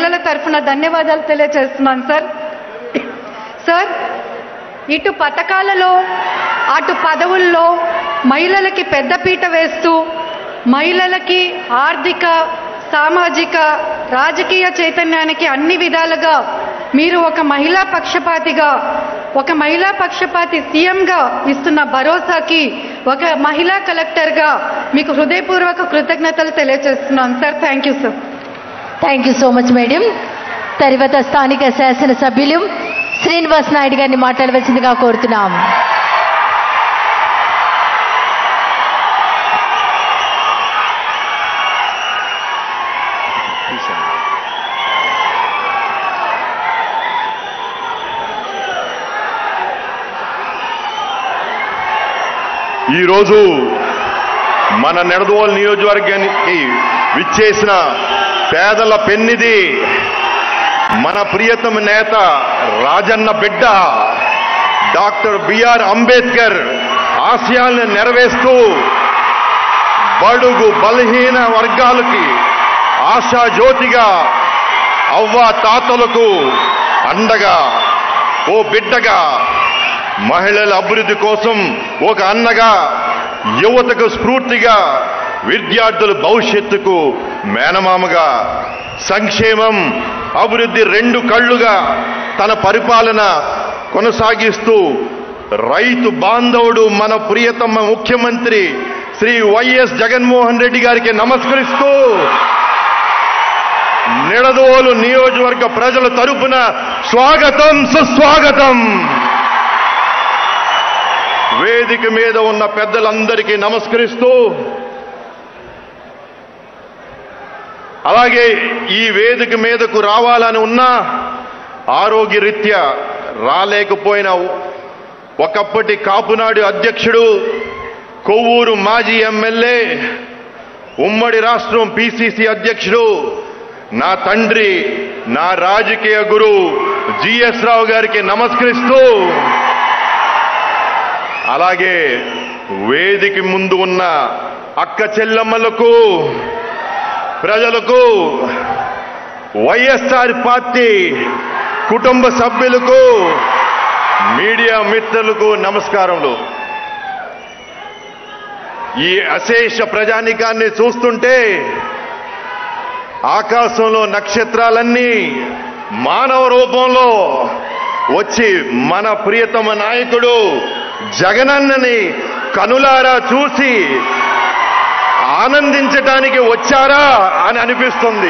మహిళల తరఫున ధన్యవాదాలు తెలియజేస్తున్నాను సార్ సార్ ఇటు పథకాలలో అటు పదవుల్లో మహిళలకి పెద్దపీట వేస్తూ మహిళలకి ఆర్థిక సామాజిక రాజకీయ చైతన్యానికి అన్ని విధాలుగా మీరు ఒక మహిళా పక్షపాతిగా ఒక మహిళా పక్షపాతి సీఎంగా ఇస్తున్న భరోసాకి ఒక మహిళా కలెక్టర్గా మీకు హృదయపూర్వక కృతజ్ఞతలు తెలియజేస్తున్నాను sir thank you sir thank you so much madam తర్వాత స్థానిక శాసనసభ్యులు శ్రీనివాస్ నాయుడు గారిని మాట్లాడవలసిందిగా కోరుతున్నాం ఈరోజు మన నెడదవోలు నియోజకవర్గానికి విచ్చేసిన పేదల పెన్నిది మన ప్రియతమ నేత రాజన్న బిడ్డ డాక్టర్ బిఆర్ అంబేద్కర్ ఆశయాలను నెరవేరుస్తూ బడుగు బలహీన వర్గాలకి ఆశాజ్యోతిగా అవ్వ తాతలకు అండగా ఓ బిడ్డగా మహిళల అభివృద్ధి కోసం ఒక అన్నగా యువతకు స్ఫూర్తిగా విద్యార్థుల భవిష్యత్తుకు మేనమామగా సంక్షేమం అభివృద్ధి రెండు కళ్ళుగా తన పరిపాలన కొనసాగిస్తూ రైతు బాంధవుడు మన ప్రియతమ ముఖ్యమంత్రి శ్రీ వైఎస్ జగన్మోహన్ రెడ్డి గారికి నమస్కరిస్తూ నిడదవోలు నియోజకవర్గ ప్రజల తరపున స్వాగతం సుస్వాగతం వేదిక మీద ఉన్న పెద్దలందరికీ నమస్కరిస్తూ అలాగే ఈ వేదిక మీదకు రావాలని ఉన్నా ఆరోగ్యరీత్యా రాలేకపోయిన ఒకప్పటి కాపునాడు అధ్యక్షుడు కొవ్వూరు మాజీ ఎమ్మెల్యే ఉమ్మడి రాష్ట్రం పిసిసి అధ్యక్షుడు నా తండ్రి నా రాజకీయ గురు జిఎస్ రావు గారికి నమస్కరిస్తూ అలాగే వేదిక ముందు ఉన్న అక్క చెల్లమ్మలకు ప్రజలకు వైఎస్ఆర్ పార్టీ కుటుంబ సభ్యులకు మీడియా మిత్రులకు నమస్కారములు ఈ అశేష ప్రజానికాన్ని చూస్తుంటే ఆకాశంలో నక్షత్రాలన్నీ మానవ రూపంలో వచ్చి మన ప్రియతమ నాయకుడు జగనన్నని కనులారా చూసి ఆనందించటానికి వచ్చారా అని అనిపిస్తుంది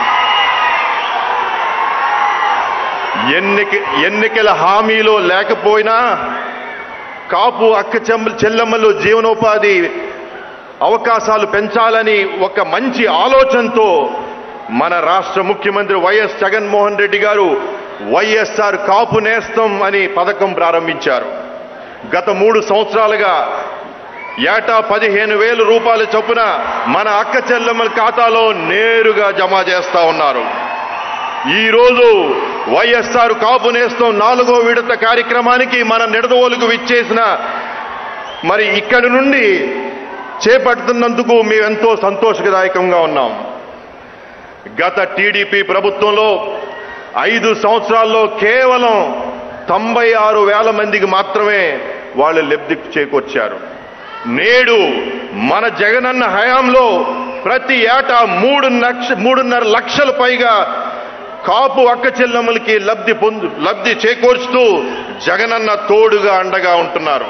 ఎన్నిక ఎన్నికల హామీలో లేకపోయినా కాపు అక్క చెమ్మ చెల్లెమ్మలు జీవనోపాధి అవకాశాలు పెంచాలని ఒక మంచి ఆలోచనతో మన రాష్ట్ర ముఖ్యమంత్రి వైఎస్ జగన్మోహన్ రెడ్డి గారు వైఎస్ఆర్ కాపు నేస్తం అని పథకం ప్రారంభించారు గత మూడు సంవత్సరాలుగా ఏటా పదిహేను వేల రూపాయల చొప్పున మన అక్క చెల్లెమ్మల ఖాతాలో నేరుగా జమ చేస్తా ఉన్నారు ఈ రోజు వైఎస్ఆర్ కాపు నేస్తం నాలుగో విడత కార్యక్రమానికి మన నిడదవోలుకు విచ్చేసిన మరి ఇక్కడి నుండి చేపడుతున్నందుకు మేము ఎంతో సంతోషదాయకంగా ఉన్నాం గత టీడీపీ ప్రభుత్వంలో ఐదు సంవత్సరాల్లో కేవలం తొంభై ఆరు వేల మందికి మాత్రమే వాళ్ళు లబ్ధి చేకూర్చారు నేడు మన జగనన్న హయాంలో ప్రతి ఏటా మూడు లక్ష మూడున్నర లక్షల పైగా కాపు అక్క చెల్లెమ్మలకి లబ్ధి పొందు లబ్ధి చేకూర్చుతూ జగనన్న తోడుగా అండగా ఉంటున్నారు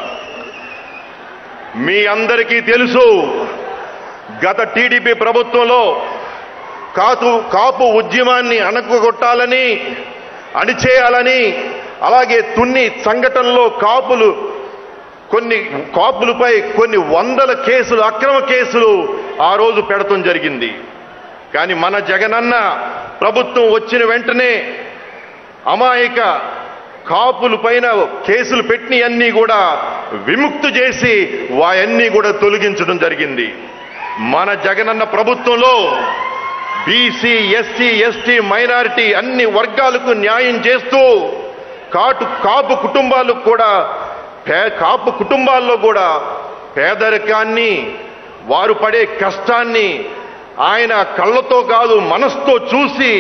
మీ అందరికీ తెలుసు గత టీడీపీ ప్రభుత్వంలో కాపు కాపు ఉద్యమాన్ని అణకుగొట్టాలని అణిచేయాలని అలాగే తున్ని సంఘటనలో కాపులు కొన్ని కాపులపై కొన్ని వందల కేసులు అక్రమ కేసులు ఆ రోజు పెడతం జరిగింది కానీ మన జగనన్న ప్రభుత్వం వచ్చిన వెంటనే అమాయక కాపుల పైన కేసులు పెట్టినవన్నీ కూడా విముక్తి చేసి వాయన్నీ కూడా తొలగించడం జరిగింది మన జగనన్న ప్రభుత్వంలో బీసీ ఎస్సీ ఎస్టీ మైనారిటీ అన్ని వర్గాలకు న్యాయం చేస్తూ కాటు కాపు కుటుంబాలకు కూడా పే కాపు కుటుంబాల్లో కూడా పేదరికాన్ని వారు పడే కష్టాన్ని ఆయన కళ్ళతో కాదు మనసుతో చూసి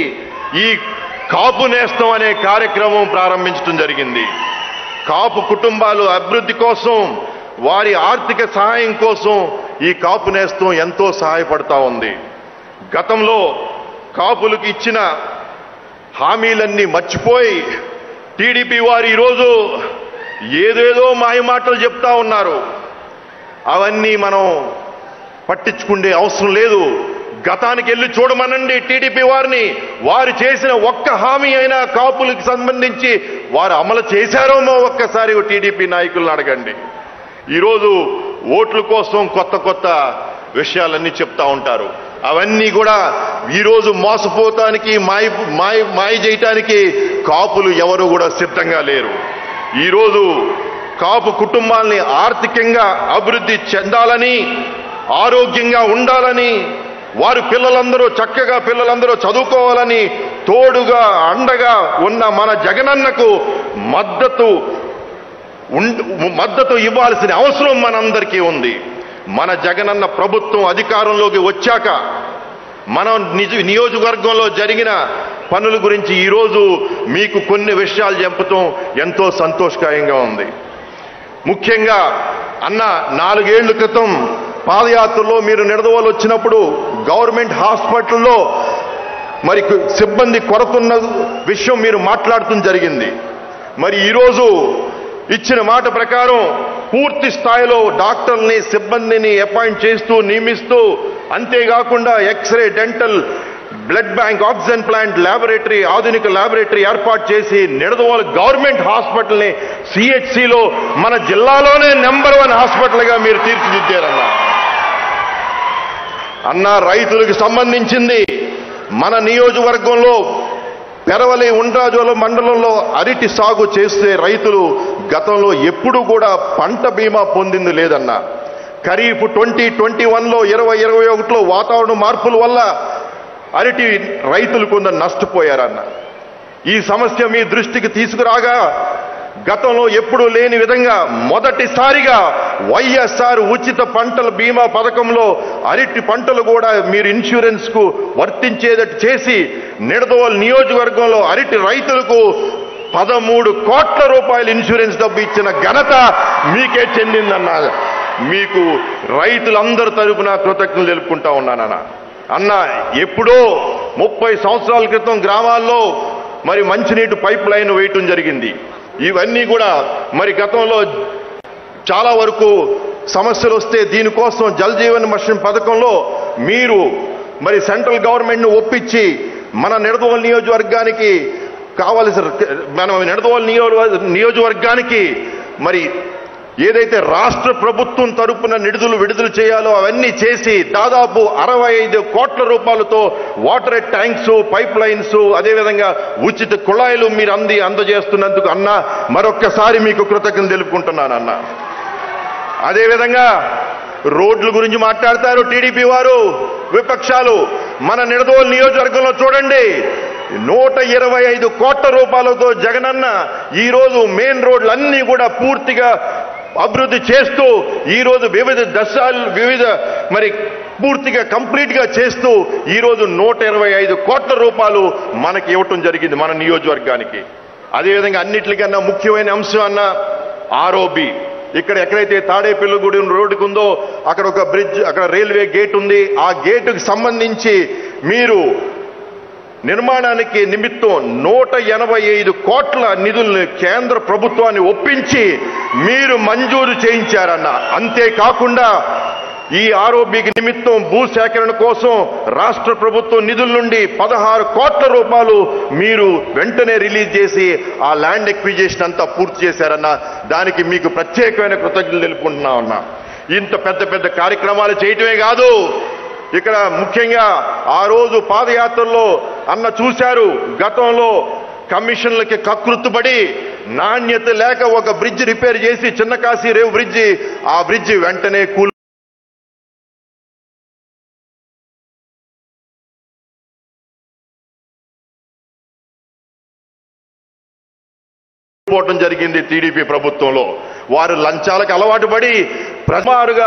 ఈ కాపు నేస్తం అనే కార్యక్రమం ప్రారంభించడం జరిగింది కాపు కుటుంబాలు అభివృద్ధి కోసం వారి ఆర్థిక సహాయం కోసం ఈ కాపు నేస్తం ఎంతో సహాయపడతా ఉంది గతంలో కాపులకు ఇచ్చిన హామీలన్నీ మర్చిపోయి టీడీపీ వారు ఈరోజు ఏదేదో మాయమాటలు చెప్తా ఉన్నారు అవన్నీ మనం పట్టించుకునే అవసరం లేదు గతానికి వెళ్ళి చూడమనండి టీడీపీ వారిని వారు చేసిన ఒక్క హామీ అయినా కాపులకు సంబంధించి వారు అమలు చేశారోమో ఒక్కసారి టీడీపీ నాయకులను అడగండి ఈరోజు ఓట్ల కోసం కొత్త కొత్త విషయాలన్నీ చెప్తా ఉంటారు అవన్నీ కూడా ఈరోజు మోసపోతానికి మాయ మాయ మాయ చేయటానికి కాపులు ఎవరు కూడా సిద్ధంగా లేరు ఈరోజు కాపు కుటుంబాల్ని ఆర్థికంగా అభివృద్ధి చెందాలని ఆరోగ్యంగా ఉండాలని వారి పిల్లలందరూ చక్కగా పిల్లలందరూ చదువుకోవాలని తోడుగా అండగా ఉన్న మన జగనన్నకు మద్దతు ఉండ్- మద్దతు ఇవ్వాల్సిన అవసరం మనందరికీ ఉంది మన జగనన్న ప్రభుత్వం అధికారంలోకి వచ్చాక మనం నిజ నియోజకవర్గంలో జరిగిన పనుల గురించి ఈరోజు మీకు కొన్ని విషయాలు చెప్పటం ఎంతో సంతోషకరంగా ఉంది ముఖ్యంగా అన్న నాలుగేళ్ల క్రితం పాదయాత్రలో మీరు నిడదవోలు వచ్చినప్పుడు గవర్నమెంట్ హాస్పిటల్లో మరి కు- సిబ్బంది కొరతున్న విషయం మీరు మాట్లాడటం జరిగింది మరి ఈరోజు ఇచ్చిన మాట ప్రకారం పూర్తి స్థాయిలో డాక్టర్ని సిబ్బందిని అపాయింట్ చేస్తూ నియమిస్తూ అంతేకాకుండా X-ray dental blood bank oxygen plant laboratory ఆధునిక ల్యాబొరేటరీ ఏర్పాటు చేసి నిడదవోలు గవర్నమెంట్ హాస్పిటల్ని సిహెచ్సిలో మన జిల్లాలోనే నెంబర్ వన్ హాస్పిటల్గా మీరు తీర్చిదిద్దారన్నా అన్న రైతులకు సంబంధించింది మన నియోజకవర్గంలో పెరవలి ఉండ్రాజోల మండలంలో అరటి సాగు చేసే రైతులు గతంలో ఎప్పుడు కూడా పంట బీమా పొందింది లేదన్న ఖరీఫ్ ట్వంటీ ట్వంటీ వన్లో ఇరవై ఇరవై ఒకటిలో వాతావరణ మార్పుల వల్ల అరటి రైతులు కొందరు నష్టపోయారన్న ఈ సమస్య మీ దృష్టికి తీసుకురాగా గతంలో ఎప్పుడూ లేని విధంగా మొదటిసారిగా వైఎస్ఆర్ ఉచిత పంటల బీమా పథకంలో అరటి పంటలు కూడా మీరు ఇన్సూరెన్స్ కు వర్తించేటట్టు చేసి నిడదవోలు నియోజకవర్గంలో అరటి రైతులకు పదమూడు కోట్ల రూపాయల ఇన్సూరెన్స్ డబ్బు ఇచ్చిన ఘనత మీకే చెందిందన్న మీకు రైతులందరి తరపున కృతజ్ఞతలు తెలుపుకుంటా ఉన్నానన్న అన్న ఎప్పుడో ముప్పై సంవత్సరాల క్రితం గ్రామాల్లో మరి మంచినీటి పైప్ లైన్ వేయటం జరిగింది ఇవన్నీ కూడా మరి గతంలో చాలా వరకు సమస్యలు వస్తే దీనికోసం జల్ జీవన్ మిషన్ పథకంలో మీరు మరి సెంట్రల్ గవర్నమెంట్ను ఒప్పించి మన నిడదవోలు నియోజకవర్గానికి కావలసిన మనం నిడదవోలు నియోజక నియోజకవర్గానికి మరి ఏదైతే రాష్ట్ర ప్రభుత్వం తరపున నిధులు విడుదల చేయాలో అవన్నీ చేసి దాదాపు అరవై ఐదు కోట్ల రూపాయలతో వాటర్ ట్యాంక్స్ పైప్ లైన్స్ అదేవిధంగా ఉచిత కుళాయిలు మీరు అంది అందజేస్తున్నందుకు అన్న మరొక్కసారి మీకు కృతజ్ఞతలు తెలుపుకుంటున్నాను అన్న అదేవిధంగా రోడ్ల గురించి మాట్లాడతారు టీడీపీ వారు విపక్షాలు మన నిడదోలు నియోజకవర్గంలో చూడండి నూట ఇరవై ఐదు కోట్ల రూపాయలతో జగనన్న ఈ రోజు మెయిన్ రోడ్లు అన్నీ కూడా పూర్తిగా అభివృద్ధి చేస్తూ ఈ రోజు వివిధ దశాలు వివిధ మరి పూర్తిగా కంప్లీట్ గా చేస్తూ ఈ రోజు నూట ఇరవై ఐదు కోట్ల రూపాయలు మనకి ఇవ్వటం జరిగింది మన నియోజకవర్గానికి అదేవిధంగా అన్నిటికన్నా ముఖ్యమైన అంశం అన్న ఆర్ఓబి ఇక్కడ ఎక్కడైతే తాడేపల్లిగూడి రోడ్డుకు ఉందో అక్కడ ఒక బ్రిడ్జ్ అక్కడ రైల్వే గేట్ ఉంది ఆ గేటుకు సంబంధించి మీరు నిర్మాణానికి నిమిత్తం నూట ఎనభై ఐదు కోట్ల నిధుల్ని కేంద్ర ప్రభుత్వాన్ని ఒప్పించి మీరు మంజూరు చేయించారన్న అంతేకాకుండా ఈ ఆరోగ్యకి నిమిత్తం భూసేకరణ కోసం రాష్ట్ర ప్రభుత్వం నిధుల నుండి పదహారు కోట్ల రూపాయలు మీరు వెంటనే రిలీజ్ చేసి ఆ ల్యాండ్ ఎక్విజేషన్ అంతా పూర్తి చేశారన్న దానికి మీకు ప్రత్యేకమైన కృతజ్ఞతలు తెలుపుకుంటున్నా ఉన్నా ఇంత పెద్ద పెద్ద కార్యక్రమాలు చేయటమే కాదు ఇక్కడ ముఖ్యంగా ఆ రోజు పాదయాత్రలో అన్న చూశారు గతంలో కమిషన్లకి కకృత్తుపడి నాణ్యత లేక ఒక బ్రిడ్జ్ రిపేర్ చేసి చిన్న కాశీ రేవు బ్రిడ్జి ఆ బ్రిడ్జి వెంటనే కూల్ పోవటం జరిగింది టీడీపీ ప్రభుత్వంలో వారు లంచాలకు అలవాటు పడి ప్రమారుగా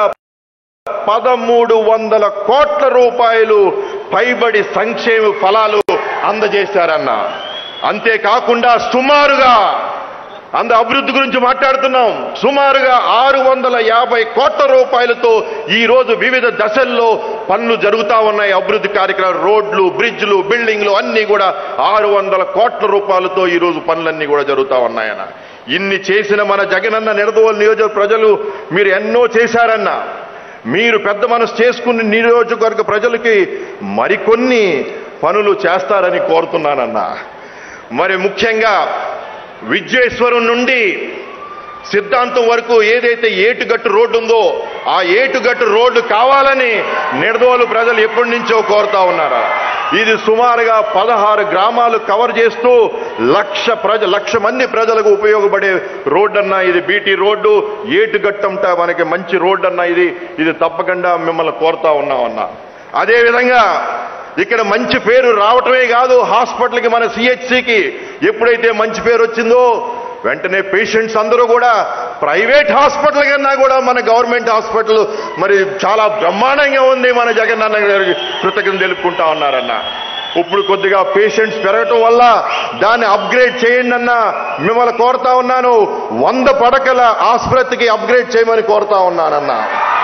పదమూడు వందల కోట్ల రూపాయలు పైబడి సంక్షేమ ఫలాలు అందజేశారన్న అంతేకాకుండా సుమారుగా అంద అభివృద్ధి గురించి మాట్లాడుతున్నాం సుమారుగా ఆరు వందల యాభై కోట్ల రూపాయలతో ఈ రోజు వివిధ దశల్లో పనులు జరుగుతా ఉన్నాయి అభివృద్ధి కార్యక్రమాలు రోడ్లు బ్రిడ్జ్లు బిల్డింగ్లు అన్ని కూడా ఆరు వందల కోట్ల రూపాయలతో ఈ రోజు పనులన్నీ కూడా జరుగుతా ఉన్నాయన్న ఇన్ని చేసిన మన జగనన్న నిడదవోలు నియోజక ప్రజలు మీరు ఎన్నో చేశారన్న మీరు పెద్ద మనసు చేసుకుని నియోజకవర్గ ప్రజలకి మరికొన్ని పనులు చేస్తారని కోరుతున్నానన్నా మరి ముఖ్యంగా విద్యేశ్వరం నుండి సిద్ధాంతం వరకు ఏదైతే ఏటుగట్టు రోడ్డు ఉందో ఆ ఏటుగట్టు రోడ్డు కావాలని నిడదోలు ప్రజలు ఎప్పటి నుంచో కోరుతా ఉన్నారా ఇది సుమారుగా పదహారు గ్రామాలు కవర్ చేస్తూ లక్ష ప్రజ లక్ష మంది ప్రజలకు ఉపయోగపడే రోడ్డు అన్న ఇది బీటీ రోడ్డు ఏటుగట్టంట మనకి మంచి రోడ్డు అన్న ఇది ఇది తప్పకుండా మిమ్మల్ని కోరుతా ఉన్నామన్నా అదేవిధంగా ఇక్కడ మంచి పేరు రావటమే కాదు హాస్పిటల్కి మన సిహెచ్సికి ఎప్పుడైతే మంచి పేరు వచ్చిందో వెంటనే పేషెంట్స్ అందరూ కూడా ప్రైవేట్ హాస్పిటల్ కన్నా కూడా మన గవర్నమెంట్ హాస్పిటల్ మరి చాలా బ్రహ్మాండంగా ఉంది మన జగనన్న గారికి కృతజ్ఞత తెలుపుకుంటా ఉన్నారన్న ఇప్పుడు కొద్దిగా పేషెంట్స్ పెరగటం వల్ల దాన్ని అప్గ్రేడ్ చేయండి అన్న మిమ్మల్ని కోరుతా ఉన్నాను వంద పడకల ఆసుపత్రికి అప్గ్రేడ్ చేయమని కోరుతా ఉన్నానన్నా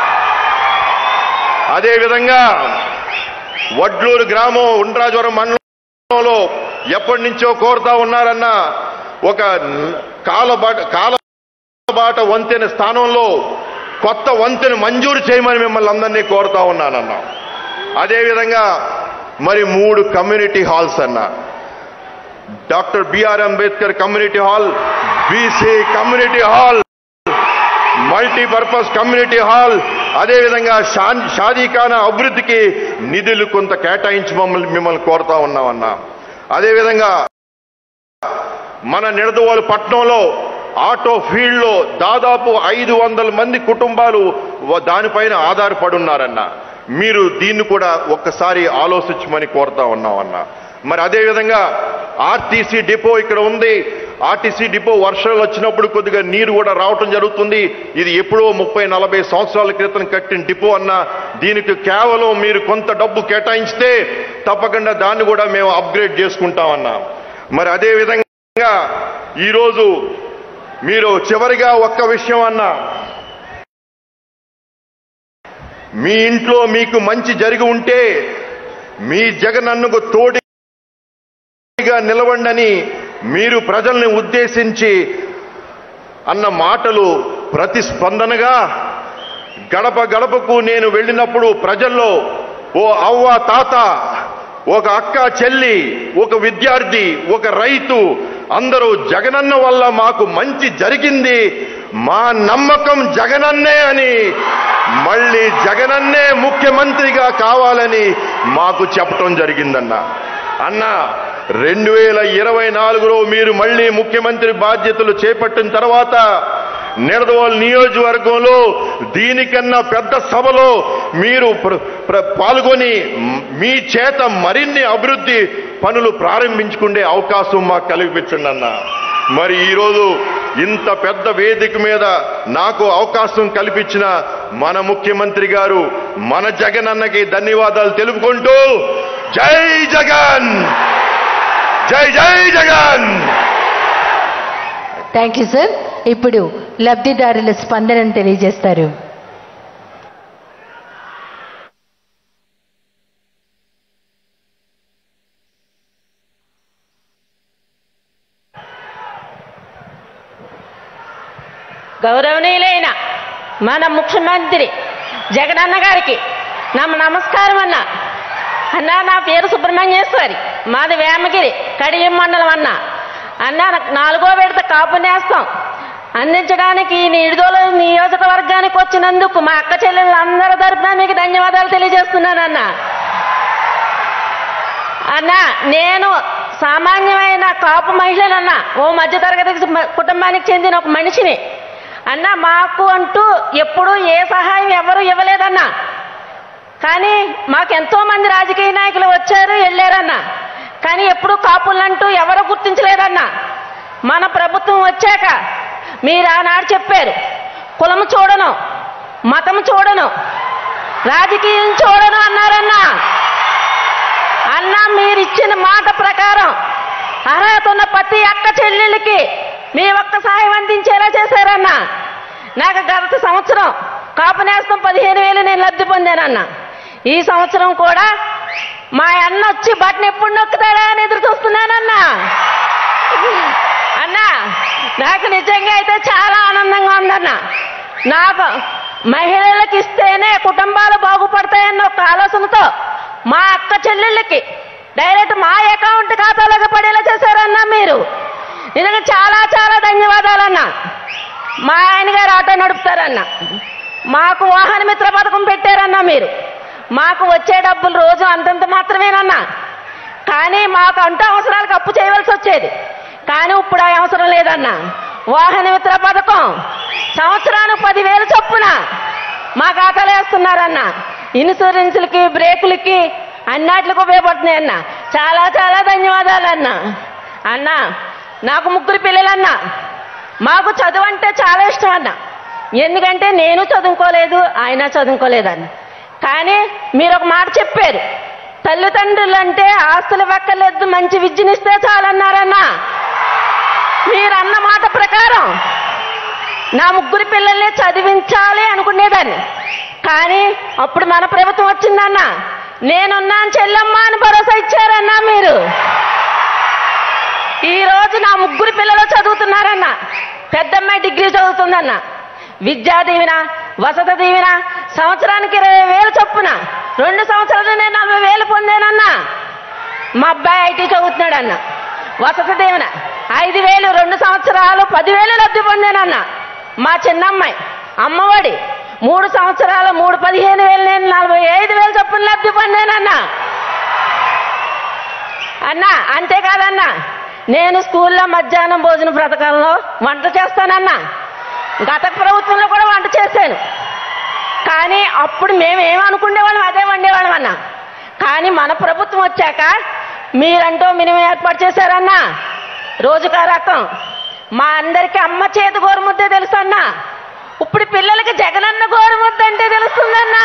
అదేవిధంగా వడ్లూరు గ్రామం ఉండ్రాజవరం మండలంలో ఎప్పటి నుంచో కోరుతా ఉన్నారన్న ఒక కాలబాట కాలబాట వంతెన స్థానంలో కొత్త వంతెన మంజూరు చేయమని మిమ్మల్ని అందరినీ కోరుతా ఉన్నానన్న అదేవిధంగా మరి మూడు కమ్యూనిటీ హాల్స్ అన్న doctor BR Ambedkar community hall BC community hall multipurpose community hall అదేవిధంగా షా- షాదీఖానా అభివృద్ధికి నిధులు కొంత కేటాయించి మమ్మల్ని మిమ్మల్ని కోరుతా ఉన్నామన్నా అదేవిధంగా మన నిడదవోలు పట్టణంలో ఆటో ఫీల్డ్లో దాదాపు ఐదు వందల మంది కుటుంబాలు వ- దానిపైన ఆధారపడి ఉన్నారన్న మీరు దీన్ని కూడా ఒక్కసారి ఆలోచించమని కోరుతా ఉన్నామన్నా మరి అదేవిధంగా ఆర్టీసీ డిపో ఇక్కడ ఉంది ఆర్టీసీ డిపో వర్షాలు వచ్చినప్పుడు కొద్దిగా నీరు కూడా రావటం జరుగుతుంది ఇది ఎప్పుడో ముప్పై నలభై సంవత్సరాల క్రితం కట్టిన డిపో అన్న దీనికి కేవలం మీరు కొంత డబ్బు కేటాయించితే తప్పకుండా దాన్ని కూడా మేము అప్గ్రేడ్ చేసుకుంటామన్నా మరి అదే విధంగా ఈరోజు మీరు చివరిగా ఒక్క విషయం అన్నా మీ ఇంట్లో మీకు మంచి జరిగి ఉంటే మీ జగనన్నకు తోడిగా నిలవండని మీరు ప్రజల్ని ఉద్దేశించి అన్న మాటలు ప్రతిస్పందనగా గడప గడపకు నేను వెళ్ళినప్పుడు ప్రజల్లో ఓ అవ్వ తాత ఒక అక్క చెల్లి ఒక విద్యార్థి ఒక రైతు అందరూ జగనన్న వల్ల మాకు మంచి జరిగింది మా నమ్మకం జగనన్నే అని మళ్ళీ జగనన్నే ముఖ్యమంత్రిగా కావాలని మాకు చెప్పటం జరిగిందన్న అన్న రెండు వేల ఇరవై నాలుగులో మీరు మళ్ళీ ముఖ్యమంత్రి బాధ్యతలు చేపట్టిన తర్వాత నిడదవోలు నియోజకవర్గంలో దీనికన్నా పెద్ద సభలో మీరు ప్ర- ప్ర- పాల్గొని మ్- మీ చేత మరిన్ని అభివృద్ధి పనులు ప్రారంభించుకునే అవకాశం మాకు కల్పించండి అన్న మరి ఈరోజు ఇంత పెద్ద వేదిక మీద నాకు అవకాశం కల్పించిన మన ముఖ్యమంత్రి గారు మన జగన్ అన్నకి ధన్యవాదాలు తెలుపుకుంటూ జై జగన్ జై జై జగన్ థ్యాంక్ యూ సార్ ఇప్పుడు లబ్ధిదారుల స్పందనను తెలియజేస్తారు గౌరవనీయులైన మన ముఖ్యమంత్రి జగనన్న గారికి నమ్మ నమస్కారం అన్న అన్న నా పేరు సుబ్రహ్మణ్యేశ్వరి మాది వేమగిరి కడియం మండలం అన్న అన్న నాకు నాలుగో విడత కాపు నేస్తాం అందించడానికి ఈ నిడుదల నియోజకవర్గానికి వచ్చినందుకు మా అక్క చెల్లెళ్ళందరి తరపున మీకు ధన్యవాదాలు తెలియజేస్తున్నానన్న అన్న నేను సామాన్యమైన కాపు మహిళనన్న ఓ మధ్యతరగతి కుటుంబానికి చెందిన ఒక మనిషిని అన్న మాకు అంటూ ఎప్పుడూ ఏ సహాయం ఎవరు ఇవ్వలేదన్న కానీ మాకెంతో మంది రాజకీయ నాయకులు వచ్చారు వెళ్ళారన్న కానీ ఎప్పుడు కాపులంటూ ఎవరు గుర్తించలేదన్న మన ప్రభుత్వం వచ్చాక మీరు ఆనాడు చెప్పారు కులము చూడను మతము చూడను రాజకీయం చూడను అన్నారన్నా అన్న మీరు ఇచ్చిన మాట ప్రకారం అర్హత ఉన్న ప్రతి అక్క చెల్లెళ్ళకి మీ ఒక్క సహాయం అందించేలా చేశారన్న నాకు గత సంవత్సరం కాపు నేస్తం పదిహేను వేలు నేను లబ్ధి పొందానన్న ఈ సంవత్సరం కూడా మా అన్న వచ్చి బట్టను ఎప్పుడు నొక్కుతాడా అని ఎదురు చూస్తున్నానన్నా అన్నా నాకు నిజంగా అయితే చాలా ఆనందంగా ఉందన్న నాకు మహిళలకు ఇస్తేనే కుటుంబాలు బాగుపడతాయన్న ఒక ఆలోచనతో మా అక్క చెల్లెళ్ళకి డైరెక్ట్ మా అకౌంట్ ఖాతాలోకి పడేలా చేశారన్నా మీరు నిజంగా చాలా చాలా ధన్యవాదాలన్నా మా ఆయన గారు ఆటో నడుపుతారన్న మాకు వాహన మిత్ర పథకం పెట్టారన్నా మీరు మాకు వచ్చే డబ్బులు రోజు అంతంత మాత్రమేనన్నా కానీ మాకు అంటూ అవసరాలకు అప్పు చేయవలసి వచ్చేది కానీ ఇప్పుడు ఆ అవసరం లేదన్నా వాహన మిత్ర పథకం సంవత్సరానికి పదివేలు చొప్పున మా ఖాతాలో వేస్తున్నారన్న ఇన్సూరెన్స్లకి బ్రేకులకి అన్నిటికి ఉపయోగపడుతున్నాయి అన్న చాలా చాలా ధన్యవాదాలు అన్న అన్న నాకు ముగ్గురు పిల్లలన్నా మాకు చదువు అంటే చాలా ఇష్టం అన్న ఎందుకంటే నేను చదువుకోలేదు ఆయన చదువుకోలేదన్న కానీ మీరు ఒక మాట చెప్పారు తల్లిదండ్రులు అంటే ఆస్తులు పక్కలేదు మంచి విద్యనిస్తే చాలన్నారన్నా మీరు అన్న మాట ప్రకారం నా ముగ్గురు పిల్లల్ని చదివించాలి అనుకునేదాన్ని కానీ అప్పుడు మన ప్రభుత్వం వచ్చిందన్న నేనున్నాను చెల్లమ్మ అని భరోసా ఇచ్చారన్నా మీరు ఈ రోజు నా ముగ్గురు పిల్లలు చదువుతున్నారన్న పెద్దమ్మాయి డిగ్రీ చదువుతుందన్న విద్యా దీవెన వసత దీవెన సంవత్సరానికి ఇరవై వేలు చొప్పున రెండు సంవత్సరాలు నేను నలభై వేలు పొందానన్నా మా అబ్బాయి ఐటీ చదువుతున్నాడన్న వసతి దీవెన ఐదు వేలు రెండు సంవత్సరాలు పదివేలు లబ్ధి పొందానన్న మా చిన్నమ్మాయి అమ్మఒడి మూడు సంవత్సరాలు మూడు పదిహేను వేలు నేను నలభై ఐదు వేలు చొప్పున లబ్ధి పొందానన్నా అన్నా అంతేకాదన్నా నేను స్కూల్లో మధ్యాహ్నం భోజన పథకంలో వంట చేస్తానన్నా గత ప్రభుత్వంలో కూడా వంట చేశాను కానీ అప్పుడు మేము ఏమనుకునేవాళ్ళం అదే వండేవాళ్ళం అన్నా కానీ మన ప్రభుత్వం వచ్చాక మీరంటూ మినిమం ఏర్పాటు చేశారన్నా రోజుకా రకం మా అందరికీ అమ్మ చేతి గోరుముద్దే తెలుసు అన్నా ఇప్పుడు పిల్లలకి జగనన్న గోరుముద్ద అంటే తెలుస్తుందన్నా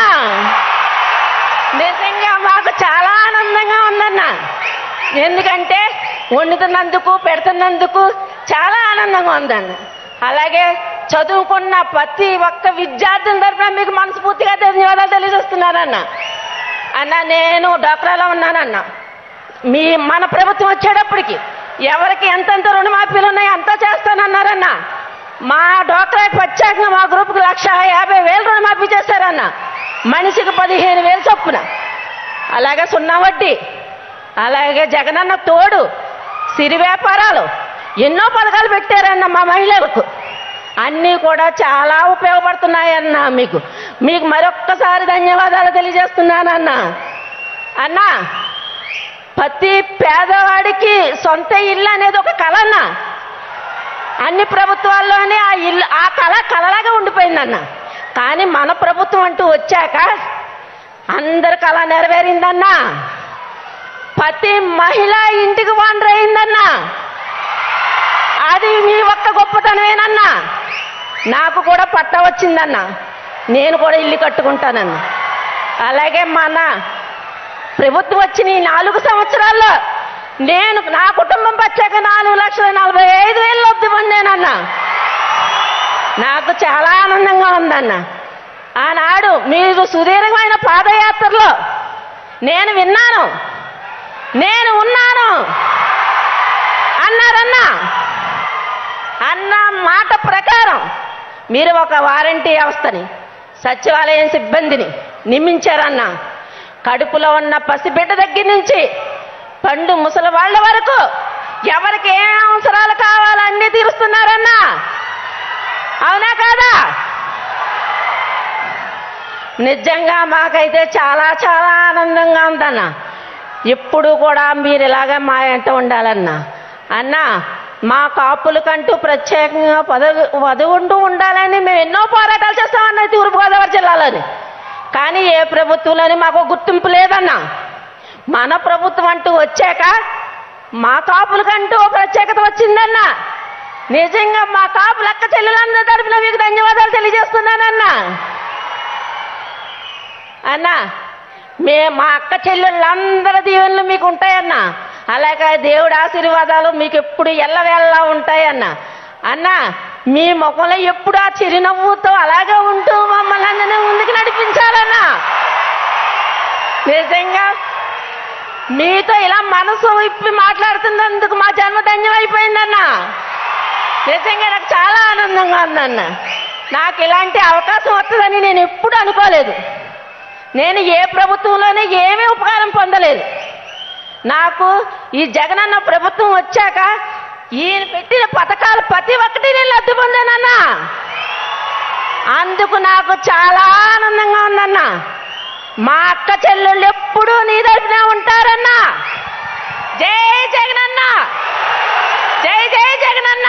నిజంగా మాకు చాలా ఆనందంగా ఉందన్నా ఎందుకంటే వండుతున్నందుకు పెడుతున్నందుకు చాలా ఆనందంగా ఉందన్న అలాగే చదువుకున్న ప్రతి ఒక్క విద్యార్థుల తరఫున మీకు మనస్ఫూర్తిగా ధన్యవాదాలు తెలియజేస్తున్నానన్న అన్న నేను డాక్టర్లో ఉన్నానన్న మీ మన ప్రభుత్వం వచ్చేటప్పటికి ఎవరికి ఎంతెంత రుణమాఫీలు ఉన్నాయో అంతా చేస్తానన్నారన్న మా డాక్టర్ ప్రత్యేకంగా మా గ్రూప్కి లక్ష యాభై వేలు రుణమాఫీ చేశారన్న మనిషికి పదిహేను వేలు చొప్పున అలాగే సున్నా వడ్డీ అలాగే జగనన్న తోడు సిరి వ్యాపారాలు ఎన్నో పథకాలు పెట్టారన్న మా మహిళలకు అన్నీ కూడా చాలా ఉపయోగపడుతున్నాయన్న మీకు మీకు మరొక్కసారి ధన్యవాదాలు తెలియజేస్తున్నానన్న అన్నా ప్రతి పేదవాడికి సొంత ఇల్లు అనేది ఒక కళ అన్న అన్ని ప్రభుత్వాల్లోనే ఆ ఇల్లు ఆ కళ కళలాగా ఉండిపోయిందన్న కానీ మన ప్రభుత్వం అంటూ వచ్చాక అందరి కళ నెరవేరిందన్నా ప్రతి మహిళ ఇంటికి వాండర్ అయిందన్నా అది మీ ఒక్క గొప్పతనమేనన్నా నాకు కూడా పట్ట వచ్చిందన్నా నేను కూడా ఇల్లు కట్టుకుంటానన్నా అలాగే మన ప్రభుత్వం వచ్చిన ఈ నాలుగు సంవత్సరాల్లో నేను నా కుటుంబం వచ్చాక నాలుగు లక్షల నలభై ఐదు వేలు లబ్ధి పొందానన్నా నాకు చాలా ఆనందంగా ఉందన్న ఆనాడు మీరు సుదీర్ఘమైన పాదయాత్రలో నేను విన్నాను నేను ఉన్నాను అన్నారన్నా అన్న మాట ప్రకారం మీరు ఒక వారంటీ వ్యవస్థని సచివాలయం సిబ్బందిని నియమించారన్నా కడుపులో ఉన్న పసిబిడ్డ దగ్గర నుంచి పండు ముసలి వాళ్ళ వరకు ఎవరికి ఏ అవసరాలు కావాలో అన్నీ తీరుస్తున్నారన్నా అవునా కాదా నిజంగా మాకైతే చాలా చాలా ఆనందంగా ఉందన్న ఎప్పుడు కూడా మీరు ఇలాగే మా వెంట ఉండాలన్నా అన్నా మా కాపులకంటూ ప్రత్యేకంగా పదవి పదవుంటూ ఉండాలని మేము ఎన్నో పోరాటాలు చేస్తామన్నా తూర్పుగోదావరి జిల్లాలోని కానీ ఏ ప్రభుత్వంలోని మాకు గుర్తింపు లేదన్నా మన ప్రభుత్వం అంటూ వచ్చాక మా కాపులకంటూ ఓ ప్రత్యేకత వచ్చిందన్నా నిజంగా మా కాపులు అక్క చెల్లెలందరి తరపున మీకు ధన్యవాదాలు తెలియజేస్తున్నానన్నా అన్నా మే మా అక్క చెల్లెళ్ళందరి దీవెనలు మీకు ఉంటాయన్న అలాగే దేవుడి ఆశీర్వాదాలు మీకు ఎప్పుడు ఎల్లవేళలా ఉంటాయన్న అన్న మీ ముఖంలో ఎప్పుడు ఆ చిరునవ్వుతో అలాగే ఉంటూ మమ్మల్ని అందరినీ ముందుకు నడిపించాలన్నా నిజంగా మీతో ఇలా మనసు ఇప్పి మాట్లాడుతున్నందుకు మా జన్మ ధన్యమైపోయిందన్న నిజంగా నాకు చాలా ఆనందంగా ఉందన్న నాకు ఇలాంటి అవకాశం వస్తుందని నేను ఎప్పుడు అనుకోలేదు నేను ఏ ప్రభుత్వంలోనే ఏమీ ఉపకారం పొందలేదు నాకు ఈ జగనన్న ప్రభుత్వం వచ్చాక ఈయన పెట్టిన పథకాలు ప్రతి ఒక్కటి నేను లబ్ధి పొందానన్నా అందుకు నాకు చాలా ఆనందంగా ఉందన్నా మా అక్క చెల్లెళ్ళు ఎప్పుడూ నీ తరఫునే ఉంటారన్నా జై జగనన్న జై జై జగనన్న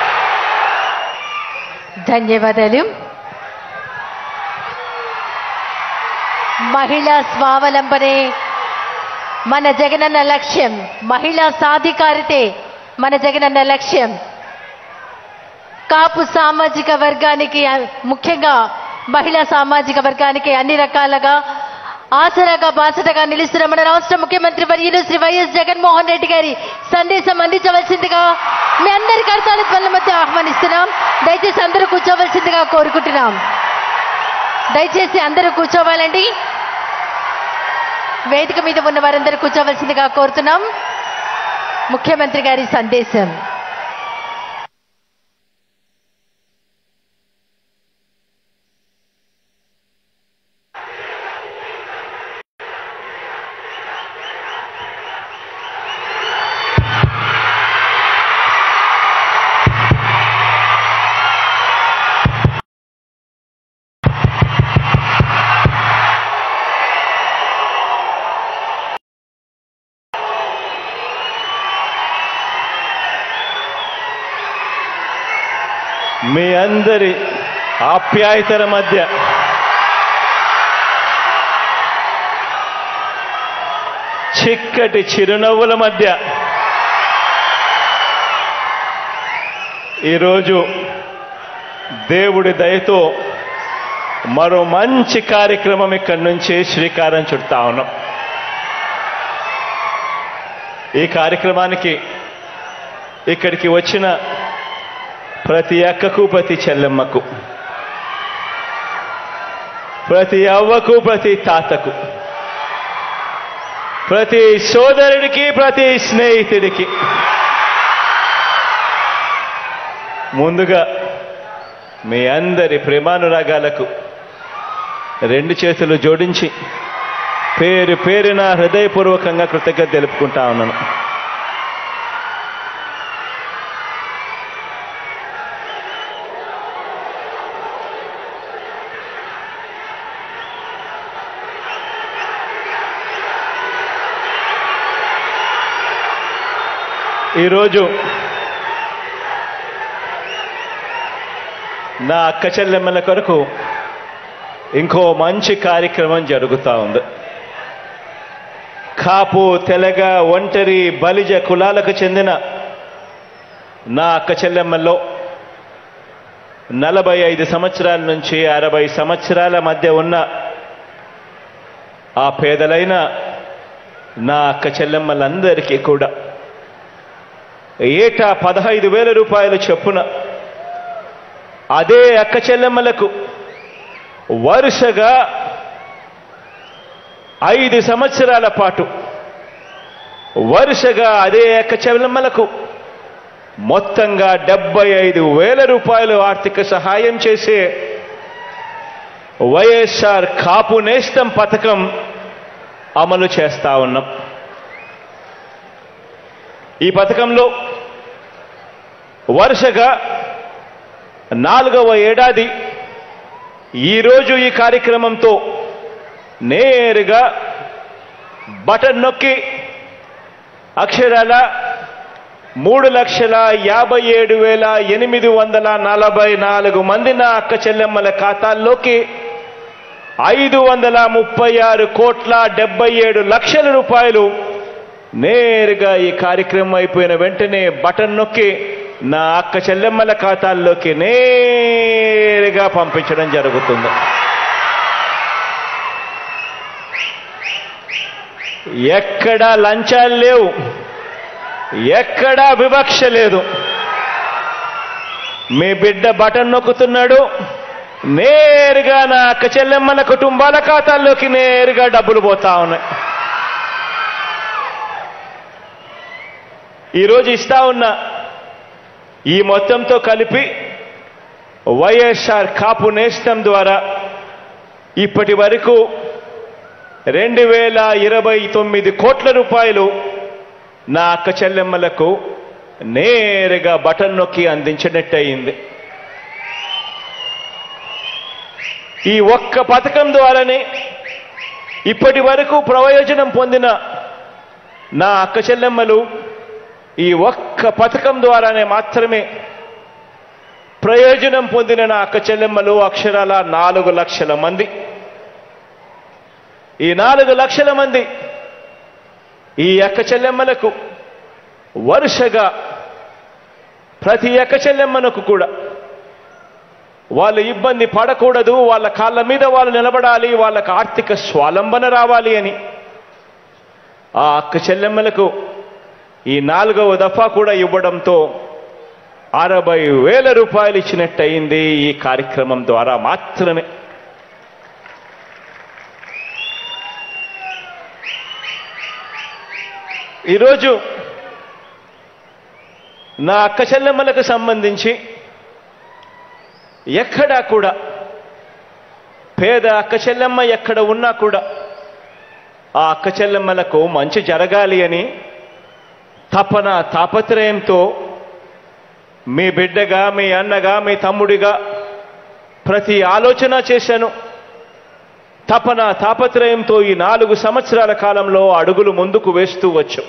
ధన్యవాదాలు మహిళా స్వావలంబనే మన జగనన్న లక్ష్యం మహిళా సాధికారితే మన జగనన్న లక్ష్యం కాపు సామాజిక వర్గానికి ఆ, ముఖ్యంగా మహిళా సామాజిక వర్గానికి అన్ని రకాలుగా ఆసరాగా బాసటగా నిలుస్తున్న మన రాష్ట్ర ముఖ్యమంత్రి వర్యులు శ్రీ వైఎస్ జగన్మోహన్ రెడ్డి గారి సందేశం అందించవలసిందిగా మీ అందరి కర్తాల ధ్వనుల మధ్య ఆహ్వానిస్తున్నాం దయచేసి అందరూ కూర్చోవలసిందిగా కోరుకుంటున్నాం దయచేసి అందరూ కూర్చోవాలండి వేదిక మీద ఉన్న వారందరూ కూర్చోవలసిందిగా కోరుతున్నాం ముఖ్యమంత్రి గారి సందేశం మీ అందరి ఆప్యాయతల మధ్య చిక్కటి చిరునవ్వుల మధ్య ఈరోజు దేవుడి దయతో మరో మంచి కార్యక్రమం ఇక్కడి నుంచి శ్రీకారం చుడతా ఉన్నాం ఈ కార్యక్రమానికి ఇక్కడికి వచ్చిన ప్రతి అక్కకు ప్రతి చెల్లెమ్మకు ప్రతి అవ్వకు ప్రతి తాతకు ప్రతి సోదరుడికి ప్రతి స్నేహితుడికి ముందుగా మీ అందరి ప్రేమానురాగాలకు రెండు చేతులు జోడించి పేరు పేరున హృదయపూర్వకంగా కృతజ్ఞత తెలుపుకుంటా ఉన్నాను ఈరోజు నా అక్క చెల్లెమ్మల కొరకు ఇంకో మంచి కార్యక్రమం జరుగుతూ ఉంది కాపు తెలగ ఒంటరి బలిజ కులాలకు చెందిన నా అక్క చెల్లెమ్మల్లో నలభై ఐదు సంవత్సరాల నుంచి అరవై సంవత్సరాల మధ్య ఉన్న ఆ పేదలైన నా అక్క చెల్లెమ్మలందరికీ కూడా ఏటా పదహైదు వేల రూపాయలు చొప్పున అదే అక్క చెల్లెమ్మలకు వరుసగా ఐదు సంవత్సరాల పాటు వరుసగా అదే అక్క చెల్లెమ్మలకు మొత్తంగా డెబ్బై ఐదు వేల రూపాయలు ఆర్థిక సహాయం చేసే వైఎస్ఆర్ కాపు నేస్తం పథకం అమలు చేస్తా ఉన్నాం ఈ పథకంలో వరుసగా నాలుగవ ఏడాది ఈరోజు ఈ కార్యక్రమంతో నేరుగా బటన్ నొక్కి అక్షరాల మూడు లక్షల యాభై ఏడు వేల ఎనిమిది వందల నలభై నాలుగు మంది నా అక్క చెల్లెమ్మల ఖాతాల్లోకి ఐదు వందల ముప్పై ఆరు కోట్ల డెబ్బై ఏడు లక్షల రూపాయలు నేరుగా ఈ కార్యక్రమం అయిపోయిన వెంటనే బటన్ నొక్కి నా అక్క చెల్లెమ్మల ఖాతాల్లోకి నేరుగా పంపించడం జరుగుతుంది ఎక్కడా లంచాలు లేవు ఎక్కడా వివక్ష లేదు మీ బిడ్డ బటన్ నొక్కుతున్నాడు నేరుగా నా అక్క చెల్లెమ్మల కుటుంబాల ఖాతాల్లోకి నేరుగా డబ్బులు పోతా ఉన్నాయి ఈరోజు ఇస్తా ఉన్నా ఈ మొత్తంతో కలిపి వైఎస్ఆర్ కాపు నేస్తం ద్వారా ఇప్పటి వరకు రెండు వేల ఇరవై తొమ్మిది కోట్ల రూపాయలు నా అక్క చెల్లెమ్మలకు నేరుగా బటన్ నొక్కి అందించినట్టు అయింది ఈ ఒక్క పథకం ద్వారానే ఇప్పటి వరకు ప్రయోజనం పొందిన నా అక్క చెల్లెమ్మలు ఈ ఒక్క పథకం ద్వారానే మాత్రమే ప్రయోజనం పొందిన నా అక్క చెల్లెమ్మలు అక్షరాల నాలుగు లక్షల మంది ఈ నాలుగు లక్షల మంది ఈ అక్క చెల్లెమ్మలకు వరుసగా ప్రతి అక్క చెల్లెమ్మనకు కూడా వాళ్ళు ఇబ్బంది పడకూడదు వాళ్ళ కాళ్ళ మీద వాళ్ళు నిలబడాలి వాళ్ళకు ఆర్థిక స్వాలంబన రావాలి అని ఆ అక్క చెల్లెమ్మలకు ఈ నాలుగవ దఫా కూడా ఇవ్వడంతో అరవై వేల రూపాయలు ఇచ్చినట్టయింది ఈ కార్యక్రమం ద్వారా మాత్రమే ఈరోజు నా అక్క చెల్లెమ్మలకు సంబంధించి ఎక్కడా కూడా పేద అక్క చెల్లెమ్మ ఎక్కడ ఉన్నా కూడా ఆ అక్క చెల్లెమ్మలకు మంచి జరగాలి అని తపన తాపత్రయంతో మీ బిడ్డగా మీ అన్నగా మీ తమ్ముడిగా ప్రతి ఆలోచన చేశాను తపన తాపత్రయంతో ఈ నాలుగు సంవత్సరాల కాలంలో అడుగులు ముందుకు వేస్తూ వచ్చు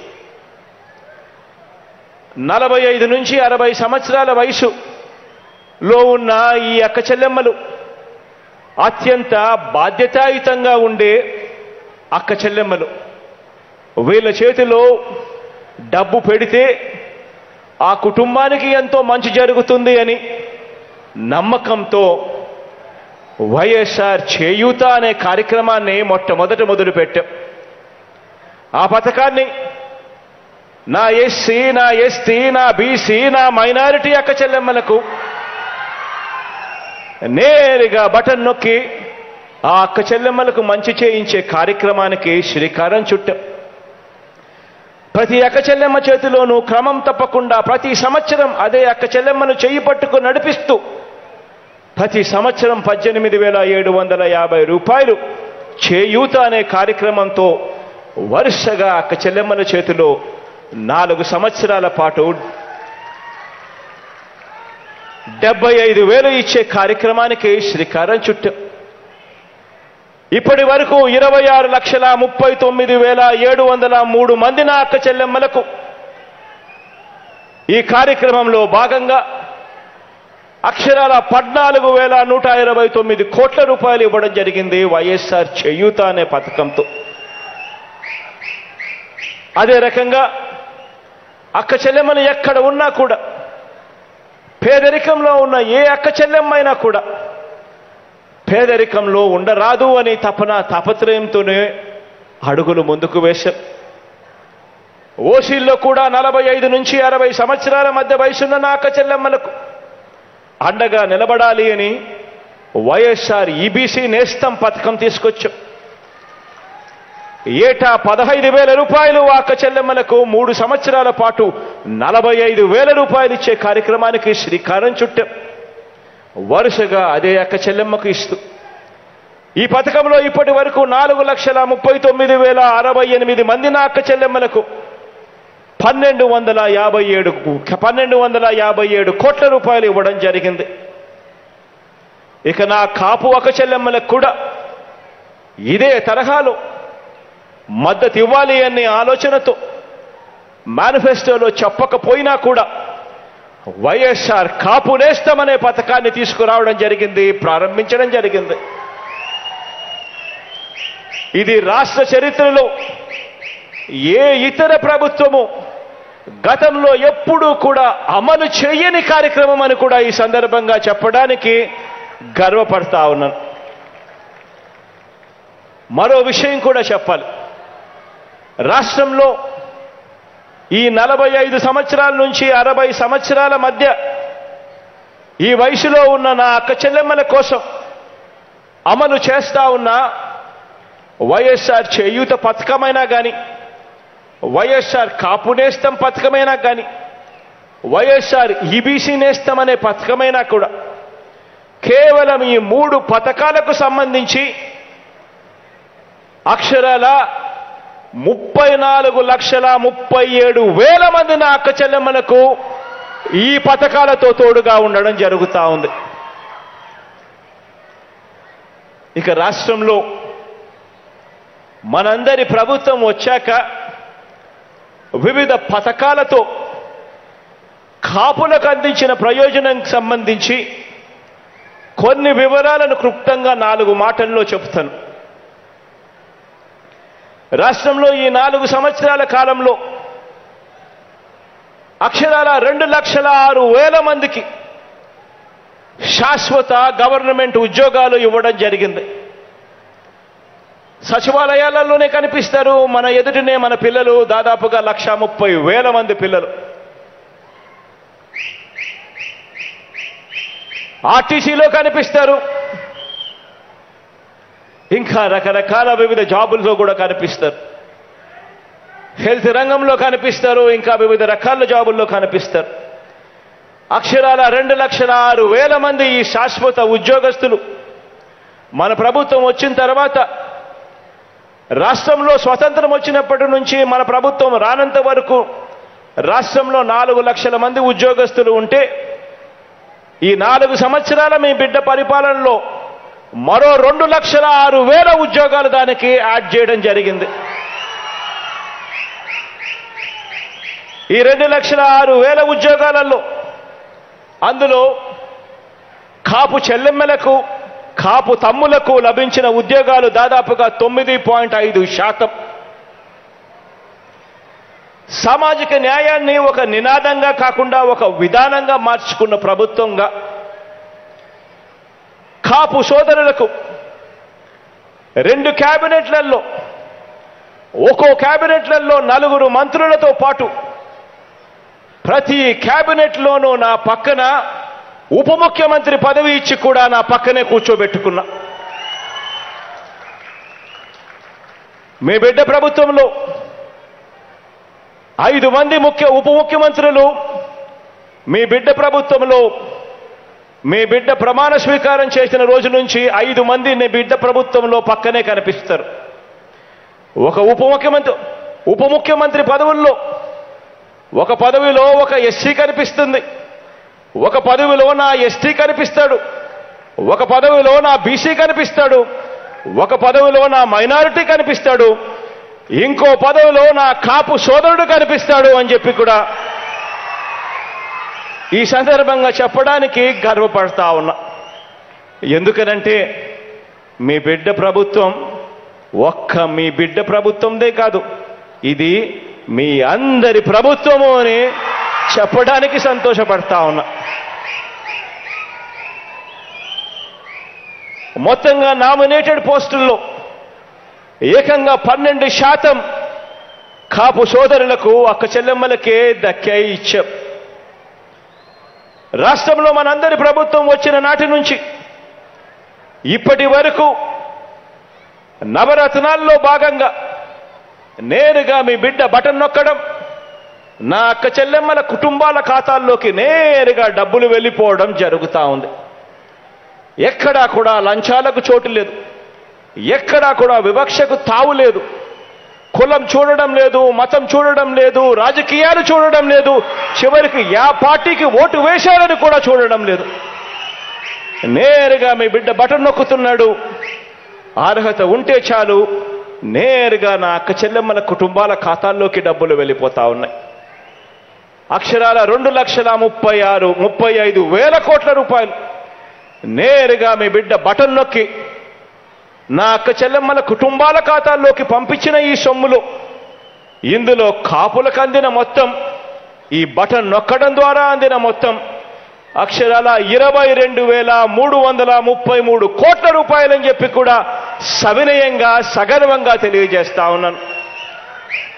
నలభై ఐదు నుంచి అరవై సంవత్సరాల వయసు లో ఉన్న ఈ అక్క చెల్లెమ్మలు అత్యంత బాధ్యతాయుతంగా ఉండే అక్క చెల్లెమ్మలు వీళ్ళ చేతిలో డబ్బు పెడితే ఆ కుటుంబానికి ఎంతో మంచి జరుగుతుంది అని నమ్మకంతో వైఎస్ఆర్ చేయూత అనే కార్యక్రమాన్ని మొట్టమొదట మొదలుపెట్టాం ఆ పథకాన్ని నా ఎస్సీ నా ఎస్టీ నా బీసీ నా మైనారిటీ అక్క చెల్లెమ్మలకు నేరుగా బటన్ నొక్కి ఆ అక్క చెల్లెమ్మలకు మంచి చేయించే కార్యక్రమానికి శ్రీకారం చుట్టాం ప్రతి అక్క చెల్లెమ్మ చేతిలోనూ క్రమం తప్పకుండా ప్రతి సంవత్సరం అదే అక్క చెల్లెమ్మను చెయ్యి పట్టుకు నడిపిస్తూ ప్రతి సంవత్సరం పద్దెనిమిది వేల ఏడు వందల యాభై రూపాయలు చేయూత అనే కార్యక్రమంతో వరుసగా అక్క చెల్లెమ్మల చేతిలో నాలుగు సంవత్సరాల పాటు డెబ్బై ఐదు వేలు ఇచ్చే కార్యక్రమానికి శ్రీకారం చుట్టాం ఇప్పటి వరకు ఇరవై ఆరు లక్షల ముప్పై తొమ్మిది వేల ఏడు వందల మూడు మంది నా అక్క చెల్లెమ్మలకు ఈ కార్యక్రమంలో భాగంగా అక్షరాల పద్నాలుగు వేల నూట ఇరవై తొమ్మిది కోట్ల రూపాయలు ఇవ్వడం జరిగింది వైఎస్ఆర్ చేయూత అనే పథకంతో అదే రకంగా అక్క చెల్లెమ్మలు ఎక్కడ ఉన్నా కూడా పేదరికంలో ఉన్న ఏ అక్క చెల్లెమ్మైనా కూడా పేదరికంలో ఉండరాదు అని తపన తాపత్రయంతోనే అడుగులు ముందుకు వేశారు ఓసీల్లో కూడా నలభై ఐదు నుంచి అరవై సంవత్సరాల మధ్య వయసున్న నా అక్క చెల్లెమ్మలకు అండగా నిలబడాలి అని వైఎస్ఆర్ ఈబీసీ నేస్తం పథకం తీసుకొచ్చాం ఏటా పదహైదు వేల రూపాయలు ఆ అక్క చెల్లెమ్మలకు మూడు సంవత్సరాల పాటు నలభై ఐదు వేల రూపాయలు ఇచ్చే కార్యక్రమానికి శ్రీకారం చుట్టాం వరుసగా అదే అక్క చెల్లెమ్మకు ఇస్తూ ఈ పథకంలో ఇప్పటి వరకు నాలుగు లక్షల ముప్పై తొమ్మిది వేల అరవై ఎనిమిది మంది నా అక్క చెల్లెమ్మలకు పన్నెండు వందల యాభై ఏడు పన్నెండు వందల యాభై ఏడు కోట్ల రూపాయలు ఇవ్వడం జరిగింది ఇక నా కాపు అక్క చెల్లెమ్మలకు కూడా ఇదే తరహాలో మద్దతు ఇవ్వాలి అనే ఆలోచనతో మేనిఫెస్టోలో చెప్పకపోయినా కూడా వైఎస్ఆర్ కాపు నేస్తమనే పథకాన్ని తీసుకురావడం జరిగింది ప్రారంభించడం జరిగింది ఇది రాష్ట్ర చరిత్రలో ఏ ఇతర ప్రభుత్వము గతంలో ఎప్పుడూ కూడా అమలు చేయని కార్యక్రమం అని కూడా ఈ సందర్భంగా చెప్పడానికి గర్వపడతా ఉన్నాను మరో విషయం కూడా చెప్పాలి రాష్ట్రంలో ఈ నలభై ఐదు సంవత్సరాల నుంచి అరవై సంవత్సరాల మధ్య ఈ వయసులో ఉన్న నా అక్క చెల్లెమ్మల కోసం అమలు చేస్తా ఉన్న వైఎస్ఆర్ చేయూత పథకమైనా కానీ వైఎస్ఆర్ కాపు నేస్తం పథకమైనా కానీ వైఎస్ఆర్ ఈబీసీ నేస్తం అనే పథకమైనా కూడా కేవలం ఈ మూడు పథకాలకు సంబంధించి అక్షరాల ముప్పై నాలుగు లక్షల ముప్పై ఏడు వేల మంది నా అక్క చెల్లెమ్మలకు ఈ పథకాలతో తోడుగా ఉండడం జరుగుతూ ఉంది ఇక రాష్ట్రంలో మనందరి ప్రభుత్వం వచ్చాక వివిధ పథకాలతో కాపులకు అందించిన ప్రయోజనం సంబంధించి కొన్ని వివరాలను క్లుప్తంగా నాలుగు మాటల్లో చెప్తాను రాష్ట్రంలో ఈ నాలుగు సంవత్సరాల కాలంలో అక్షరాల రెండు లక్షల ఆరు వేల మందికి శాశ్వత గవర్నమెంట్ ఉద్యోగాలు ఇవ్వడం జరిగింది సచివాలయాలలోనే కనిపిస్తారు మన ఎదుటినే మన పిల్లలు దాదాపుగా లక్ష ముప్పై వేల మంది పిల్లలు ఆర్టీసీలో కనిపిస్తారు ఇంకా రకరకాల వివిధ జాబుల్లో కూడా కనిపిస్తారు హెల్త్ రంగంలో కనిపిస్తారు ఇంకా వివిధ రకాల జాబుల్లో కనిపిస్తారు అక్షరాల రెండు లక్షల ఆరు వేల మంది ఈ శాశ్వత ఉద్యోగస్తులు మన ప్రభుత్వం వచ్చిన తర్వాత రాష్ట్రంలో స్వతంత్రం వచ్చినప్పటి నుంచి మన ప్రభుత్వం రానంత వరకు రాష్ట్రంలో నాలుగు లక్షల మంది ఉద్యోగస్తులు ఉంటే ఈ నాలుగు సంవత్సరాల మీ బిడ్డ పరిపాలనలో మరో రెండు లక్షల ఆరు వేల ఉద్యోగాలు దానికి యాడ్ చేయడం జరిగింది ఈ రెండు లక్షల ఆరు వేల ఉద్యోగాలలో అందులో కాపు చెల్లెమ్మలకు కాపు తమ్ములకు లభించిన ఉద్యోగాలు దాదాపుగా తొమ్మిది పాయింట్ ఐదు శాతం సామాజిక న్యాయాన్ని ఒక నినాదంగా కాకుండా ఒక విధానంగా మార్చుకున్న ప్రభుత్వంగా కాపు సోదరులకు రెండు క్యాబినెట్లలో ఒక్కో క్యాబినెట్లలో నలుగురు మంత్రులతో పాటు ప్రతి క్యాబినెట్లోనూ నా పక్కన ఉప ముఖ్యమంత్రి పదవి ఇచ్చి కూడా నా పక్కనే కూర్చోబెట్టుకున్నా మీ బిడ్డ ప్రభుత్వంలో ఐదు మంది ముఖ్య ఉప ముఖ్యమంత్రులు మీ బిడ్డ ప్రభుత్వంలో మీ బిడ్డ ప్రమాణ స్వీకారం చేసిన రోజు నుంచి ఐదు మంది మీ బిడ్డ ప్రభుత్వంలో పక్కనే కనిపిస్తారు ఒక ఉప ముఖ్యమంత్రి ఉప ముఖ్యమంత్రి పదవుల్లో ఒక పదవిలో ఒక ఎస్సీ కనిపిస్తుంది ఒక పదవిలో నా ఎస్టీ కనిపిస్తాడు ఒక పదవిలో నా బీసీ కనిపిస్తాడు ఒక పదవిలో నా మైనారిటీ కనిపిస్తాడు ఇంకో పదవిలో నా కాపు సోదరుడు కనిపిస్తాడు అని చెప్పి కూడా ఈ సందర్భంగా చెప్పడానికి గర్వపడతా ఉన్నా ఎందుకనంటే మీ బిడ్డ ప్రభుత్వం ఒక్క మీ బిడ్డ ప్రభుత్వందే కాదు ఇది మీ అందరి ప్రభుత్వము అని చెప్పడానికి సంతోషపడతా ఉన్నా మొత్తంగా నామినేటెడ్ పోస్టుల్లో ఏకంగా పన్నెండు శాతం కాపు సోదరులకు అక్క చెల్లెమ్మలకే దక్కాయి ఇచ్చాం రాష్ట్రంలో మనందరి ప్రభుత్వం వచ్చిన నాటి నుంచి ఇప్పటి వరకు నవరత్నాల్లో భాగంగా నేరుగా మీ బిడ్డ బటన్ నొక్కడం నా అక్క చెల్లెమ్మల కుటుంబాల ఖాతాల్లోకి నేరుగా డబ్బులు వెళ్ళిపోవడం జరుగుతూ ఉంది ఎక్కడా కూడా లంచాలకు చోటు లేదు ఎక్కడా కూడా వివక్షకు తావు లేదు కులం చూడడం లేదు మతం చూడడం లేదు రాజకీయాలు చూడడం లేదు చివరికి యా పార్టీకి ఓటు వేశారని కూడా చూడడం లేదు నేరుగా మీ బిడ్డ బటన్ నొక్కుతున్నాడు అర్హత ఉంటే చాలు నేరుగా నా అక్క చెల్లెమ్మల కుటుంబాల ఖాతాల్లోకి డబ్బులు వెళ్ళిపోతా ఉన్నాయి అక్షరాల రెండు లక్షల ముప్పై ఆరు ముప్పై ఐదు వేల కోట్ల రూపాయలు నేరుగా మీ బిడ్డ బటన్ నొక్కి నా అక్క చెల్లెమ్మల కుటుంబాల ఖాతాల్లోకి పంపించిన ఈ సొమ్ములు ఇందులో కాపులకు అందిన మొత్తం ఈ బటన్ నొక్కడం ద్వారా అందిన మొత్తం అక్షరాల ఇరవై రెండు వేల మూడు వందల ముప్పై మూడు కోట్ల రూపాయలని చెప్పి కూడా సవినయంగా సగర్వంగా తెలియజేస్తా ఉన్నాను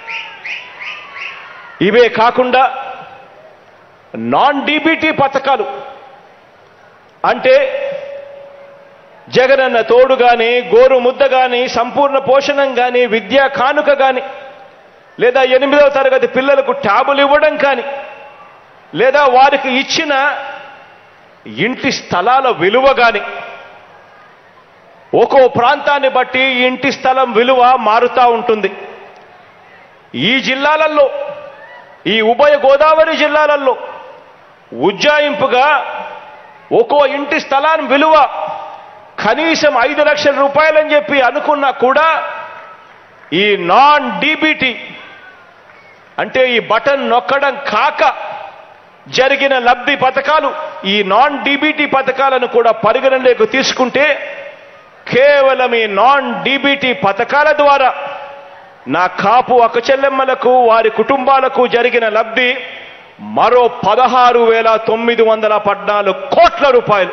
ఇవే కాకుండా నాన్ డీబీటీ పథకాలు అంటే జగనన్న తోడు కానీ గోరు ముద్ద కానీ సంపూర్ణ పోషణం కానీ విద్యా కానుక కానీ లేదా ఎనిమిదవ తరగతి పిల్లలకు ట్యాబులు ఇవ్వడం కానీ లేదా వారికి ఇచ్చిన ఇంటి స్థలాల విలువ కానీ ఒక్కో ప్రాంతాన్ని బట్టి ఇంటి స్థలం విలువ మారుతూ ఉంటుంది ఈ జిల్లాలలో ఈ ఉభయ గోదావరి జిల్లాలలో ఉజ్జాయింపుగా ఒక్కో ఇంటి స్థలాన్ని విలువ కనీసం ఐదు లక్షల రూపాయలని చెప్పి అనుకున్నా కూడా ఈ నాన్ డీబీటీ అంటే ఈ బటన్ నొక్కడం కాక జరిగిన లబ్ధి పథకాలు ఈ నాన్ డీబీటీ పథకాలను కూడా పరిగణలోకి తీసుకుంటే కేవలం ఈ నాన్ డీబీటీ పథకాల ద్వారా నా కాపు అక్కచెల్లెమ్మలకు వారి కుటుంబాలకు జరిగిన లబ్ధి మరో పదహారు వేల తొమ్మిది వందల పద్నాలుగు కోట్ల రూపాయలు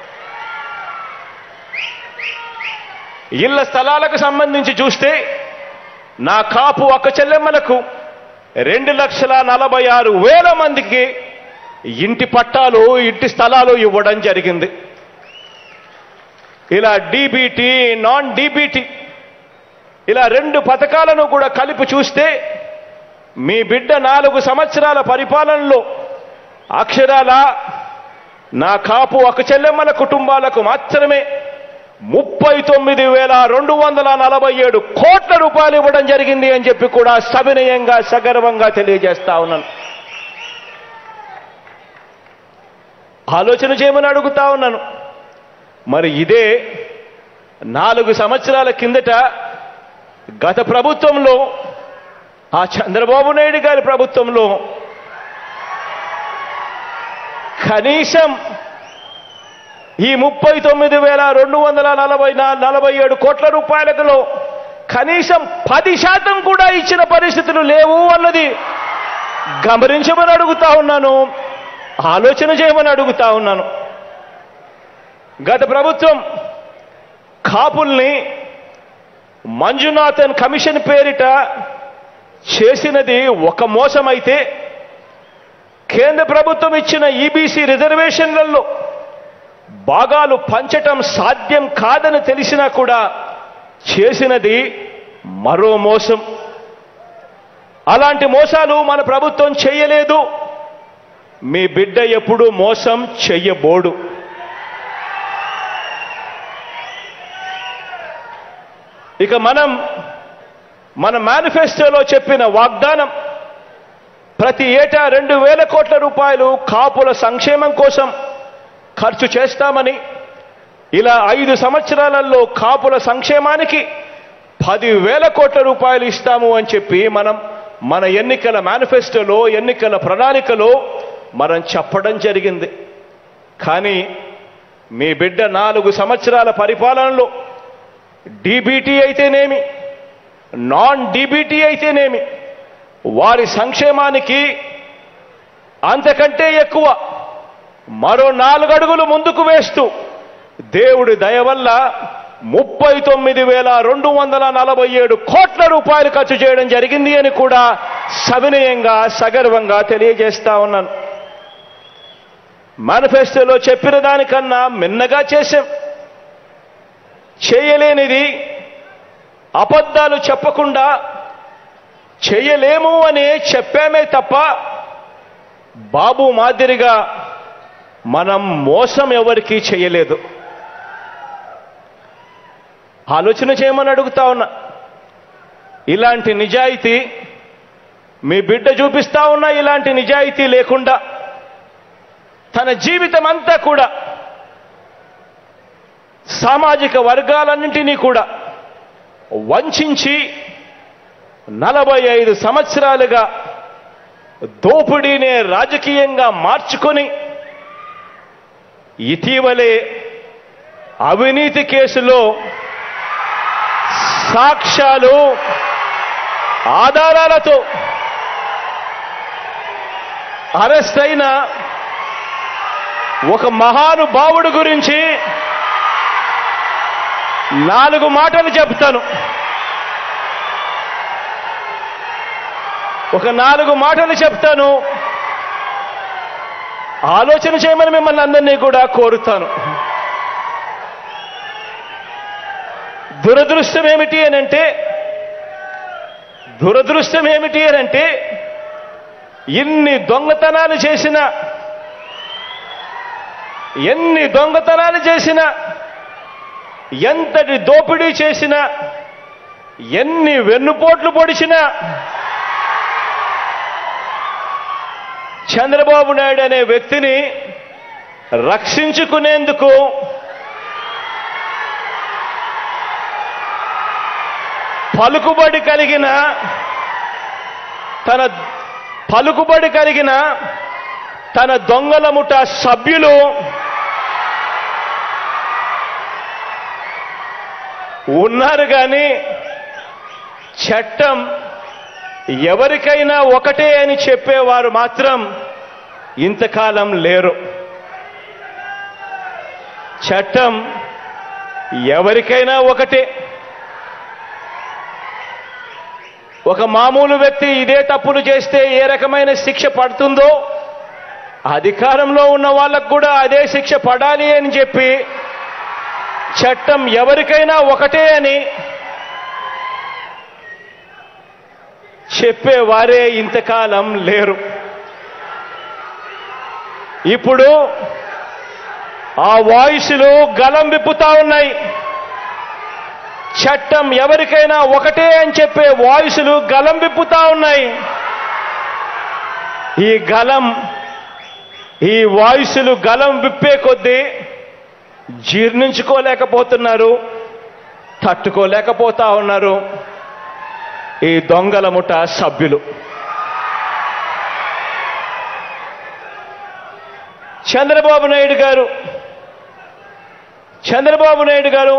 ఇళ్ల స్థలాలకు సంబంధించి చూస్తే నా కాపు అక్క చెల్లెమ్మలకు రెండు లక్షల నలభై ఆరు వేల మందికి ఇంటి పట్టాలు ఇంటి స్థలాలు ఇవ్వడం జరిగింది ఇలా డీబీటీ నాన్ డీబీటీ ఇలా రెండు పథకాలను కూడా కలిపి చూస్తే మీ బిడ్డ నాలుగు సంవత్సరాల పరిపాలనలో అక్షరాల నా కాపు ఒక చెల్లెమ్మల కుటుంబాలకు మాత్రమే ముప్పై తొమ్మిది వేల రెండు వందల నలభై ఏడు కోట్ల రూపాయలు ఇవ్వడం జరిగింది అని చెప్పి కూడా సవినయంగా సగర్వంగా తెలియజేస్తా ఉన్నాను ఆలోచన చేయమని అడుగుతా ఉన్నాను మరి ఇదే నాలుగు సంవత్సరాల కిందట గత ప్రభుత్వంలో ఆ చంద్రబాబు నాయుడు గారి ప్రభుత్వంలో కనీసం ఈ ముప్పై తొమ్మిది వేల రెండు వందల నలభై నా- నలభై ఏడు కోట్ల రూపాయలలో కనీసం పది శాతం కూడా ఇచ్చిన పరిస్థితులు లేవు అన్నది గమనించమని అడుగుతా ఉన్నాను ఆలోచన చేయమని అడుగుతా ఉన్నాను గత ప్రభుత్వం కాపుల్ని మంజునాథన్ కమిషన్ పేరిట చేసినది ఒక మోసమైతే కేంద్ర ప్రభుత్వం ఇచ్చిన ఈబీసీ రిజర్వేషన్లలో భాగాలు పంచటం సాధ్యం కాదని తెలిసినా కూడా చేసినది మరో మోసం అలాంటి మోసాలు మన ప్రభుత్వం చేయలేదు మీ బిడ్డ ఎప్పుడు మోసం చెయ్యబోడు ఇక మనం మన మేనిఫెస్టోలో చెప్పిన వాగ్దానం ప్రతి ఏటా రెండు వేల కోట్ల రూపాయలు కాపుల సంక్షేమం కోసం ఖర్చు చేస్తామని ఇలా ఐదు సంవత్సరాలలో కాపుల సంక్షేమానికి పదివేల కోట్ల రూపాయలు ఇస్తాము అని చెప్పి మనం మన ఎన్నికల మేనిఫెస్టోలో ఎన్నికల ప్రణాళికలో మనం చెప్పడం జరిగింది కానీ మీ బిడ్డ నాలుగు సంవత్సరాల పరిపాలనలో డీబీటీ అయితేనేమి నాన్ డీబీటీ అయితేనేమి వారి సంక్షేమానికి అంతకంటే ఎక్కువ మరో నాలుగు అడుగులు ముందుకు వేస్తూ దేవుడి దయ వల్ల ముప్పై తొమ్మిది వేల రెండు వందల నలభై ఏడు కోట్ల రూపాయలు ఖర్చు చేయడం జరిగింది అని కూడా సవినయంగా సగర్వంగా తెలియజేస్తా ఉన్నాను మేనిఫెస్టోలో చెప్పిన దానికన్నా మిన్నగా చేశాం చేయలేనిది అబద్ధాలు చెప్పకుండా చేయలేము అని చెప్పామే తప్ప బాబు మాదిరిగా మనం మోసం ఎవరికీ చేయలేదు ఆలోచన చేయమని అడుగుతా ఉన్నా ఇలాంటి నిజాయితీ మీ బిడ్డ చూపిస్తా ఉన్నా ఇలాంటి నిజాయితీ లేకుండా తన జీవితం అంతా కూడా సామాజిక వర్గాలన్నింటినీ కూడా వంచి నలభై ఐదు సంవత్సరాలుగా దోపిడీనే రాజకీయంగా మార్చుకొని ఇటీవలే అవినీతి కేసులో సాక్ష్యాలు ఆధారాలతో అరెస్ట్ అయిన ఒక మహానుభావుడు గురించి నాలుగు మాటలు చెప్తాను ఒక నాలుగు మాటలు చెప్తాను ఆలోచన చేయమని మిమ్మల్ని అందరినీ కూడా కోరుతాను దురదృష్టం ఏమిటి అని అంటే దురదృష్టం ఏమిటి అని అంటే ఇన్ని దొంగతనాలు చేసిన ఎన్ని దొంగతనాలు చేసినా ఎంతటి దోపిడీ చేసినా ఎన్ని వెన్నుపోట్లు పొడిచినా చంద్రబాబు నాయుడు అనే వ్యక్తిని రక్షించుకునేందుకు పలుకుబడి కలిగిన తన పలుకుబడి కలిగిన తన దొంగల ముఠ సభ్యులు ఉన్నారు కానీ చట్టం ఎవరికైనా ఒకటే అని చెప్పేవారు మాత్రం ఇంతకాలం లేరు చట్టం ఎవరికైనా ఒకటే ఒక మామూలు వ్యక్తి ఇదే తప్పులు చేస్తే ఏ రకమైన శిక్ష పడుతుందో అధికారంలో ఉన్న వాళ్ళకు కూడా అదే శిక్ష పడాలి అని చెప్పి చట్టం ఎవరికైనా ఒకటే అని చెప్పేవారే ఇంతకాలం లేరు ఇప్పుడు ఆ వాయిస్లు గలం విప్పుతా ఉన్నాయి చట్టం ఎవరికైనా ఒకటే అని చెప్పే వాయిస్లు గలం విప్పుతా ఉన్నాయి ఈ గలం ఈ వాయిస్లు గలం విప్పే కొద్దీ జీర్ణించుకోలేకపోతున్నారు తట్టుకోలేకపోతా ఉన్నారు ఈ దొంగల ముఠ సభ్యులు చంద్రబాబు నాయుడు గారు చంద్రబాబు నాయుడు గారు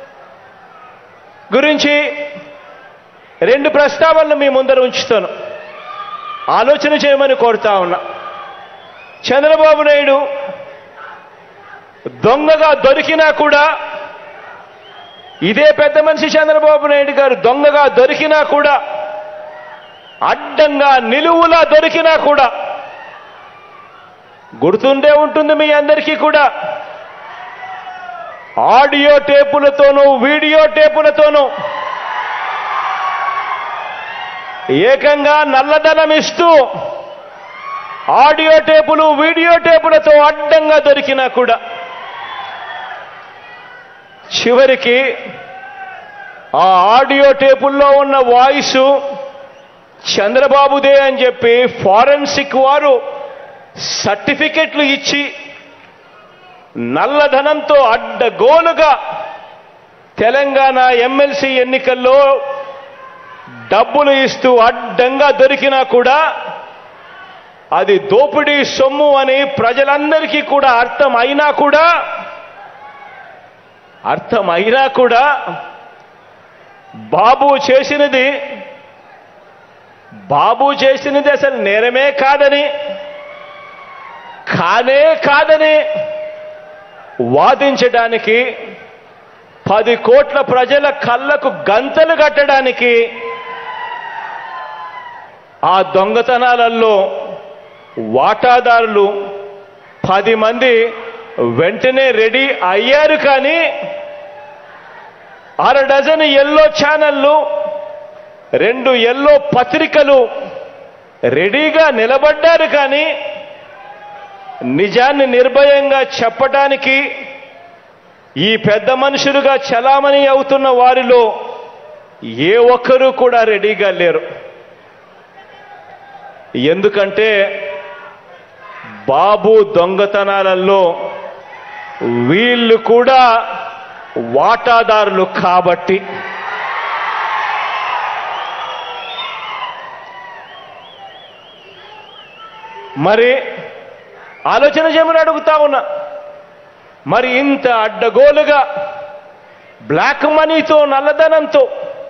గురించి రెండు ప్రస్తావనలు మీ ముందర ఉంచుతాను ఆలోచన చేయమని కోరుతా ఉన్నా చంద్రబాబు నాయుడు దొంగగా దొరికినా కూడా ఇదే పెద్ద మనిషి చంద్రబాబు నాయుడు గారు దొంగగా దొరికినా కూడా అడ్డంగా నిలువులా దొరికినా కూడా గుర్తుండే ఉంటుంది మీ అందరికీ కూడా ఆడియో టేపులతోనూ వీడియో టేపులతోనూ ఏకంగా నల్లధనం ఇస్తూ ఆడియో టేపులు వీడియో టేపులతో అడ్డంగా దొరికినా కూడా చివరికి ఆ ఆడియో టేపుల్లో ఉన్న వాయిస్ చంద్రబాబుదే అని చెప్పి ఫారెన్సిక్ వారు సర్టిఫికెట్లు ఇచ్చి నల్లధనంతో అడ్డగోలుగా తెలంగాణ ఎమ్మెల్సీ ఎన్నికల్లో డబ్బులు ఇస్తూ అడ్డంగా దొరికినా కూడా అది దోపిడీ సొమ్ము అని ప్రజలందరికీ కూడా అర్థం అయినా కూడా అర్థం అయినా కూడా బాబు చేసినది బాబు చేసినది అసలు నేరమే కాదని కానే కాదని వాదించడానికి పది కోట్ల ప్రజల కళ్ళకు గంతలు కట్టడానికి ఆ దొంగతనాలలో వాటాదారులు పది మంది వెంటనే రెడీ అయ్యారు కానీ అర డజన్ ఎల్లో ఛానళ్ళు రెండు ఎల్లో పత్రికలు రెడీగా నిలబడ్డారు కానీ నిజాన్ని నిర్భయంగా చెప్పటానికి ఈ పెద్ద మనుషులుగా చలామణి అవుతున్న వారిలో ఏ ఒక్కరూ కూడా రెడీగా లేరు ఎందుకంటే బాబు దొంగతనాలలో వీళ్ళు కూడా వాటాదారులు కాబట్టి మరి ఆలోచన చేయమని అడుగుతా ఉన్నా మరి ఇంత అడ్డగోలుగా బ్లాక్ మనీతో నల్లధనంతో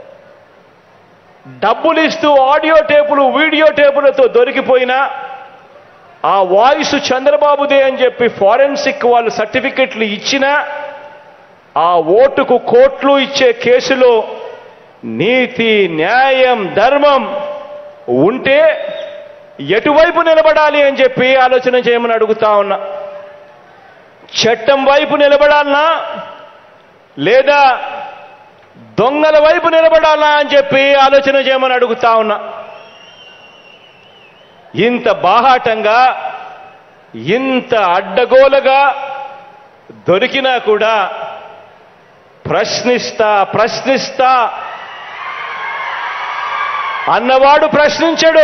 డబ్బులు ఇస్తూ ఆడియో టేపులు వీడియో టేపులతో దొరికిపోయినా ఆ వాయిస్ చంద్రబాబుదే అని చెప్పి ఫారెన్సిక్ వాళ్ళు సర్టిఫికెట్లు ఇచ్చినా ఆ ఓటుకు కోట్లు ఇచ్చే కేసులో నీతి న్యాయం ధర్మం ఉంటే ఎటువైపు నిలబడాలి అని చెప్పి ఆలోచన చేయమని అడుగుతా ఉన్నా చట్టం వైపు నిలబడాలనా లేదా దొంగల వైపు నిలబడాలా అని చెప్పి ఆలోచన చేయమని అడుగుతా ఉన్నా ఇంత బాహాటంగా ఇంత అడ్డగోలుగా దొరికినా కూడా ప్రశ్నిస్తా ప్రశ్నిస్తా అన్నవాడు ప్రశ్నించడు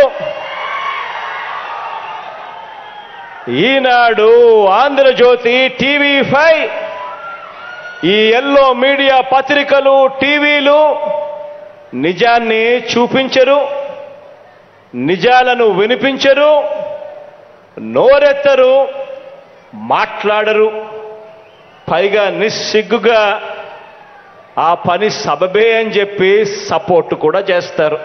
ఈనాడు ఆంధ్రజ్యోతి టీవీ ఫైవ్ ఈ ఎల్లో మీడియా పత్రికలు టీవీలు నిజాన్ని చూపించరు నిజాలను వినిపించరు నోరెత్తరు మాట్లాడరు పైగా నిస్సిగ్గుగా ఆ పని సబబే అని చెప్పి సపోర్ట్ కూడా చేస్తారు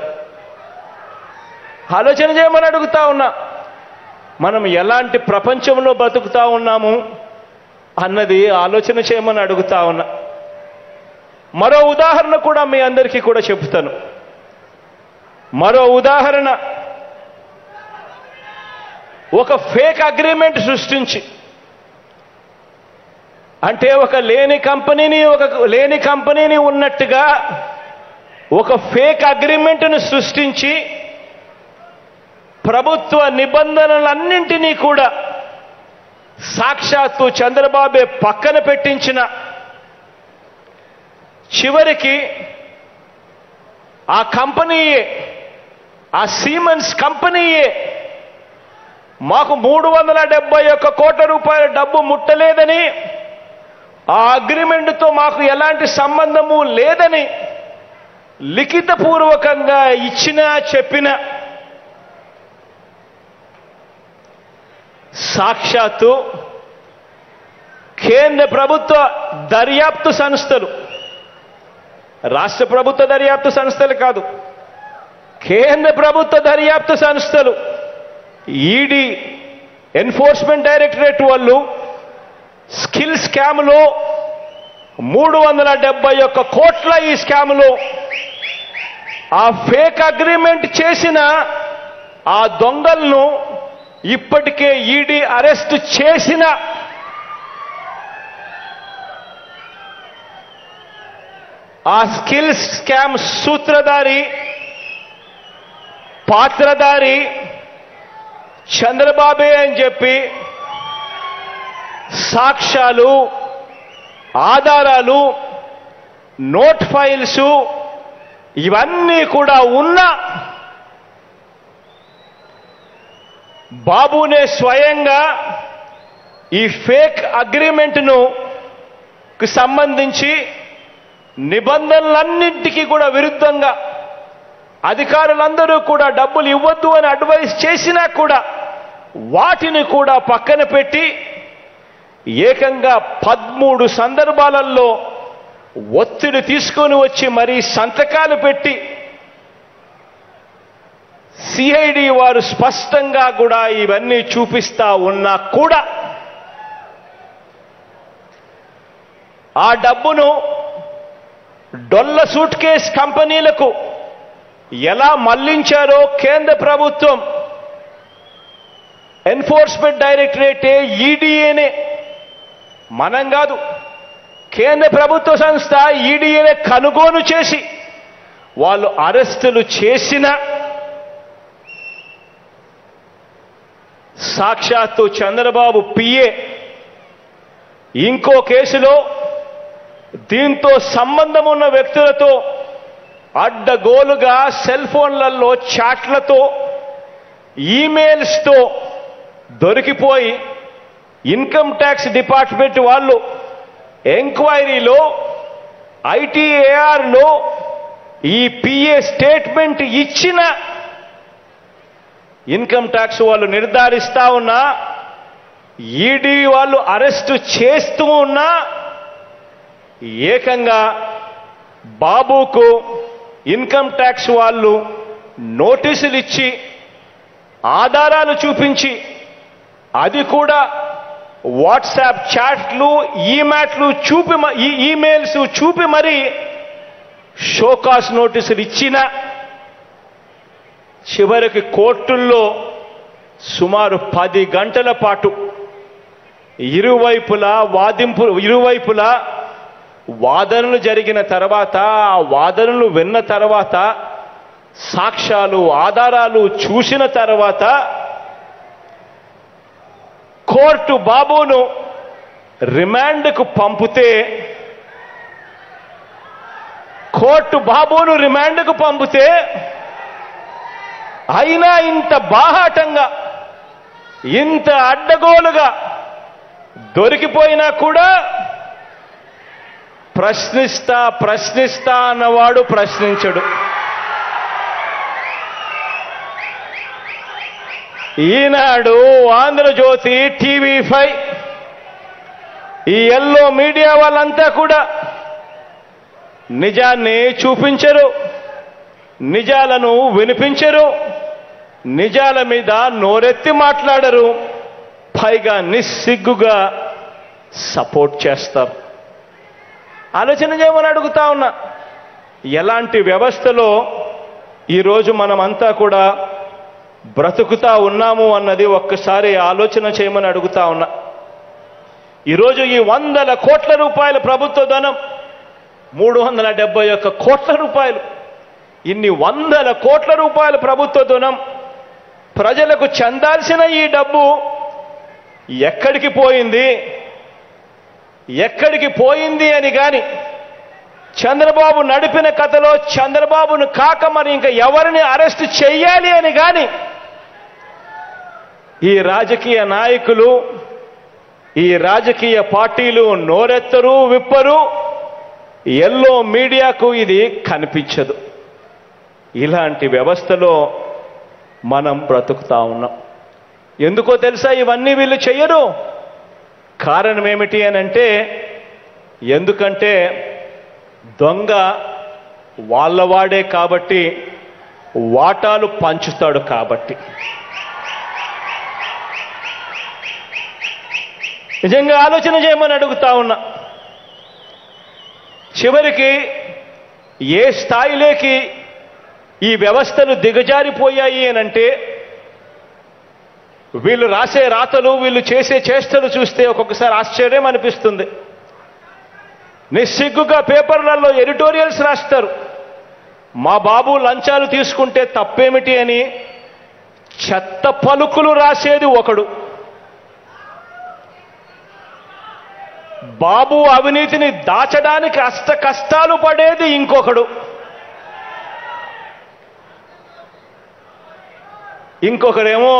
ఆలోచన చేయమని అడుగుతా ఉన్నా మనం ఎలాంటి ప్రపంచంలో బతుకుతా ఉన్నాము అన్నది ఆలోచన చేయమని అడుగుతా ఉన్నా మరో ఉదాహరణ కూడా మీ అందరికీ కూడా చెబుతాను మరో ఉదాహరణ ఒక ఫేక్ అగ్రిమెంట్ సృష్టించి అంటే ఒక లేని కంపెనీని ఒక లేని కంపెనీని ఉన్నట్టుగా ఒక ఫేక్ అగ్రిమెంట్ను సృష్టించి ప్రభుత్వ నిబంధనలన్నింటినీ కూడా సాక్షాత్తు చంద్రబాబే పక్కన పెట్టించిన చివరికి ఆ కంపెనీయే ఆ సీమెన్స్ కంపెనీయే మాకు మూడు వందల డెబ్బై ఒక్క కోట్ల రూపాయల డబ్బు ముట్టలేదని ఆ అగ్రిమెంట్తో మాకు ఎలాంటి సంబంధము లేదని లిఖితపూర్వకంగా ఇచ్చినా చెప్పిన సాక్షాత్తు కేంద్ర ప్రభుత్వ దర్యాప్తు సంస్థలు రాష్ట్ర ప్రభుత్వ దర్యాప్తు సంస్థలు కాదు కేంద్ర ప్రభుత్వ దర్యాప్తు సంస్థలు ఈడీ ఎన్ఫోర్స్మెంట్ డైరెక్టరేట్ వాళ్ళు స్కిల్ స్కామ్లో మూడు వందల డెబ్బై ఒక్క కోట్ల ఈ స్కామ్లో ఆ ఫేక్ అగ్రిమెంట్ చేసిన ఆ దొంగలను ఇప్పటికే ఈడీ అరెస్ట్ చేసిన ఆ స్కిల్ స్కామ్ సూత్రధారి పాత్రధారి చంద్రబాబే అని చెప్పి సాక్ష్యాలు ఆధారాలు నోట్ ఫైల్స్ ఇవన్నీ కూడా ఉన్న బాబునే స్వయంగా ఈ ఫేక్ అగ్రిమెంట్ను కు సంబంధించి నిబంధనలన్నింటికీ కూడా విరుద్ధంగా అధికారులందరూ కూడా డబ్బులు ఇవ్వద్దు అని అడ్వైస్ చేసినా కూడా వాటిని కూడా పక్కన పెట్టి ఏకంగా పదమూడు సందర్భాలలో ఒత్తిడి తీసుకొని వచ్చి మరీ సంతకాలు పెట్టి సిఐడి వారు స్పష్టంగా కూడా ఇవన్నీ చూపిస్తా ఉన్నా కూడా ఆ డబ్బును డొల్ల సూట్ కేస్ కంపెనీలకు ఎలా మళ్లించారో కేంద్ర ప్రభుత్వం ఎన్ఫోర్స్మెంట్ డైరెక్టరేటే ఈడీఏనే మనం కాదు కేంద్ర ప్రభుత్వ సంస్థ ఈడీఏనే కనుగోలు చేసి వాళ్ళు అరెస్టులు చేసిన సాక్షాత్తు చంద్రబాబు పిఏ ఇంకో కేసులో దీంతో సంబంధం ఉన్న వ్యక్తులతో అడ్డగోలుగా సెల్ ఫోన్లలో చాట్లతో ఈమెయిల్స్తో దొరికిపోయి ఇన్కమ్ ట్యాక్స్ డిపార్ట్మెంట్ వాళ్ళు ఎంక్వైరీలో ఐటీఏఆర్లో ఈ పిఏ స్టేట్మెంట్ ఇచ్చిన ఇన్కమ్ ట్యాక్స్ వాళ్ళు నిర్ధారిస్తా ఉన్నా ఈడీ వాళ్ళు అరెస్టు చేస్తూ ఉన్నా ఏకంగా బాబుకు ఇన్కమ్ ట్యాక్స్ వాళ్ళు నోటీసులు ఇచ్చి ఆధారాలు చూపించి అది కూడా వాట్సాప్ చాట్లు ఈమాట్లు చూపి మ- ఈ ఈమెయిల్స్ చూపి మరి షోకాస్ నోటీసులు ఇచ్చిన చివరికి కోర్టుల్లో సుమారు పది గంటల పాటు ఇరువైపులా వాదింపు ఇరువైపులా వాదనలు జరిగిన తర్వాత ఆ వాదనలు విన్న తర్వాత సాక్ష్యాలు ఆధారాలు చూసిన తర్వాత కోర్టు బాబును రిమాండ్కు పంపితే కోర్టు బాబును రిమాండ్కు పంపితే అయినా ఇంత బాహాటంగా ఇంత అడ్డగోలుగా దొరికిపోయినా కూడా ప్రశ్నిస్తా ప్రశ్నిస్తా అన్నవాడు ప్రశ్నించడు ఈనాడు ఆంధ్రజ్యోతి టీవీ ఫైవ్ ఈ ఎల్లో మీడియా వాళ్ళంతా కూడా నిజాన్ని చూపించరు నిజాలను వినిపించరు నిజాల మీద నోరెత్తి మాట్లాడరు పైగా నిస్సిగ్గుగా సపోర్ట్ చేస్తారు ఆలోచన చేయమని అడుగుతా ఉన్నా ఎలాంటి వ్యవస్థలో ఈరోజు మనమంతా కూడా బ్రతుకుతా ఉన్నాము అన్నది ఒక్కసారి ఆలోచన చేయమని అడుగుతా ఉన్నా ఈరోజు ఈ వందల కోట్ల రూపాయల ప్రభుత్వ ధనం మూడు వందల డెబ్బై ఒక్క కోట్ల రూపాయలు ఇన్ని వందల కోట్ల రూపాయల ప్రభుత్వ ధనం ప్రజలకు చెందాల్సిన ఈ డబ్బు ఎక్కడికి పోయింది ఎక్కడికి పోయింది అని గాని చంద్రబాబు నడిపిన కథలో చంద్రబాబును కాక మరి ఇంకా ఎవరిని అరెస్ట్ చెయ్యాలి అని గాని ఈ రాజకీయ నాయకులు ఈ రాజకీయ పార్టీలు నోరెత్తరు విప్పరు ఎల్లో మీడియాకు ఇది కనిపించదు ఇలాంటి వ్యవస్థలో మనం బ్రతుకుతా ఉన్నాం ఎందుకో తెలుసా ఇవన్నీ వీళ్ళు చెయ్యరు కారణం ఏమిటి అని అంటే ఎందుకంటే దొంగ వాళ్ళవాడే కాబట్టి వాటాలు పంచుతాడు కాబట్టి నిజంగా ఆలోచన చేయమని అడుగుతా ఉన్నా చివరికి ఏ స్థాయిలోకి ఈ వ్యవస్థలు దిగజారిపోయాయి అనంటే వీళ్ళు రాసే రాతలు వీళ్ళు చేసే చేష్టలు చూస్తే ఒక్కొక్కసారి ఆశ్చర్యం అనిపిస్తుంది నిస్సిగ్గుగా పేపర్లలో ఎడిటోరియల్స్ రాస్తారు మా బాబు లంచాలు తీసుకుంటే తప్పేమిటి అని చెత్త పలుకులు రాసేది ఒకడు బాబు అవినీతిని దాచడానికి అష్ట కష్టాలు పడేది ఇంకొకడు ఇంకొకరేమో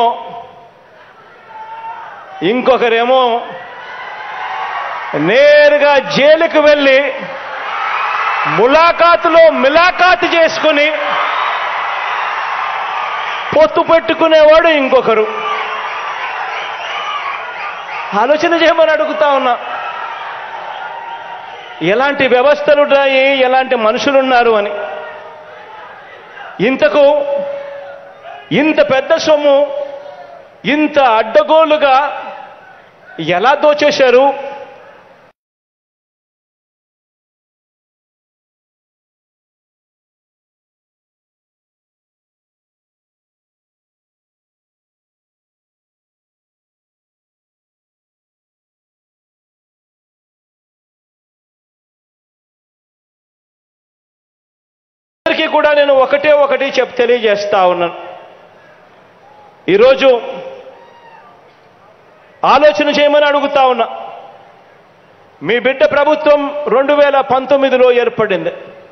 ఇంకొకరేమో నేరుగా జైలుకు వెళ్ళి ములాఖాతులో మిలాఖాతు చేసుకుని పొత్తు పెట్టుకునేవాడు ఇంకొకరు ఆలోచన చేయమని అడుగుతా ఉన్నా ఎలాంటి వ్యవస్థలు ఉన్నాయి ఎలాంటి మనుషులున్నారు అని ఇంతకు ఇంత పెద్ద సొమ్ము ఇంత అడ్డగోలుగా ఎలా దోచేశారు అందరికీ కూడా నేను ఒకటే ఒకటి చెప్ తెలియజేస్తా ఉన్నాను ఈరోజు ఆలోచన చేయమని అడుగుతా ఉన్నా మీ బిడ్డ ప్రభుత్వం రెండు వేల పంతొమ్మిదిలో ఏర్పడింది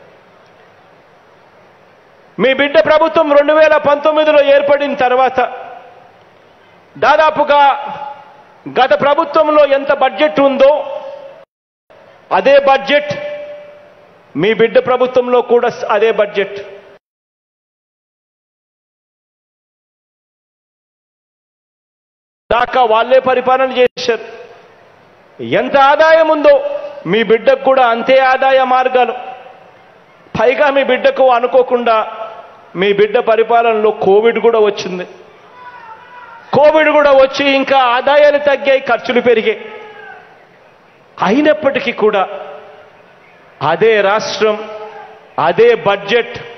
మీ బిడ్డ ప్రభుత్వం రెండు వేల పంతొమ్మిదిలో ఏర్పడిన తర్వాత దాదాపుగా గత ప్రభుత్వంలో ఎంత బడ్జెట్ ఉందో అదే బడ్జెట్ మీ బిడ్డ ప్రభుత్వంలో కూడా అదే బడ్జెట్ దాకా వాళ్ళే పరిపాలన చేశారు ఎంత ఆదాయం ఉందో మీ బిడ్డకు కూడా అంతే ఆదాయ మార్గాలు పైగా మీ బిడ్డకు అనుకోకుండా మీ బిడ్డ పరిపాలనలో కోవిడ్ కూడా వచ్చింది కోవిడ్ కూడా వచ్చి ఇంకా ఆదాయాలు తగ్గాయి ఖర్చులు పెరిగాయి అయినప్పటికీ కూడా అదే రాష్ట్రం అదే బడ్జెట్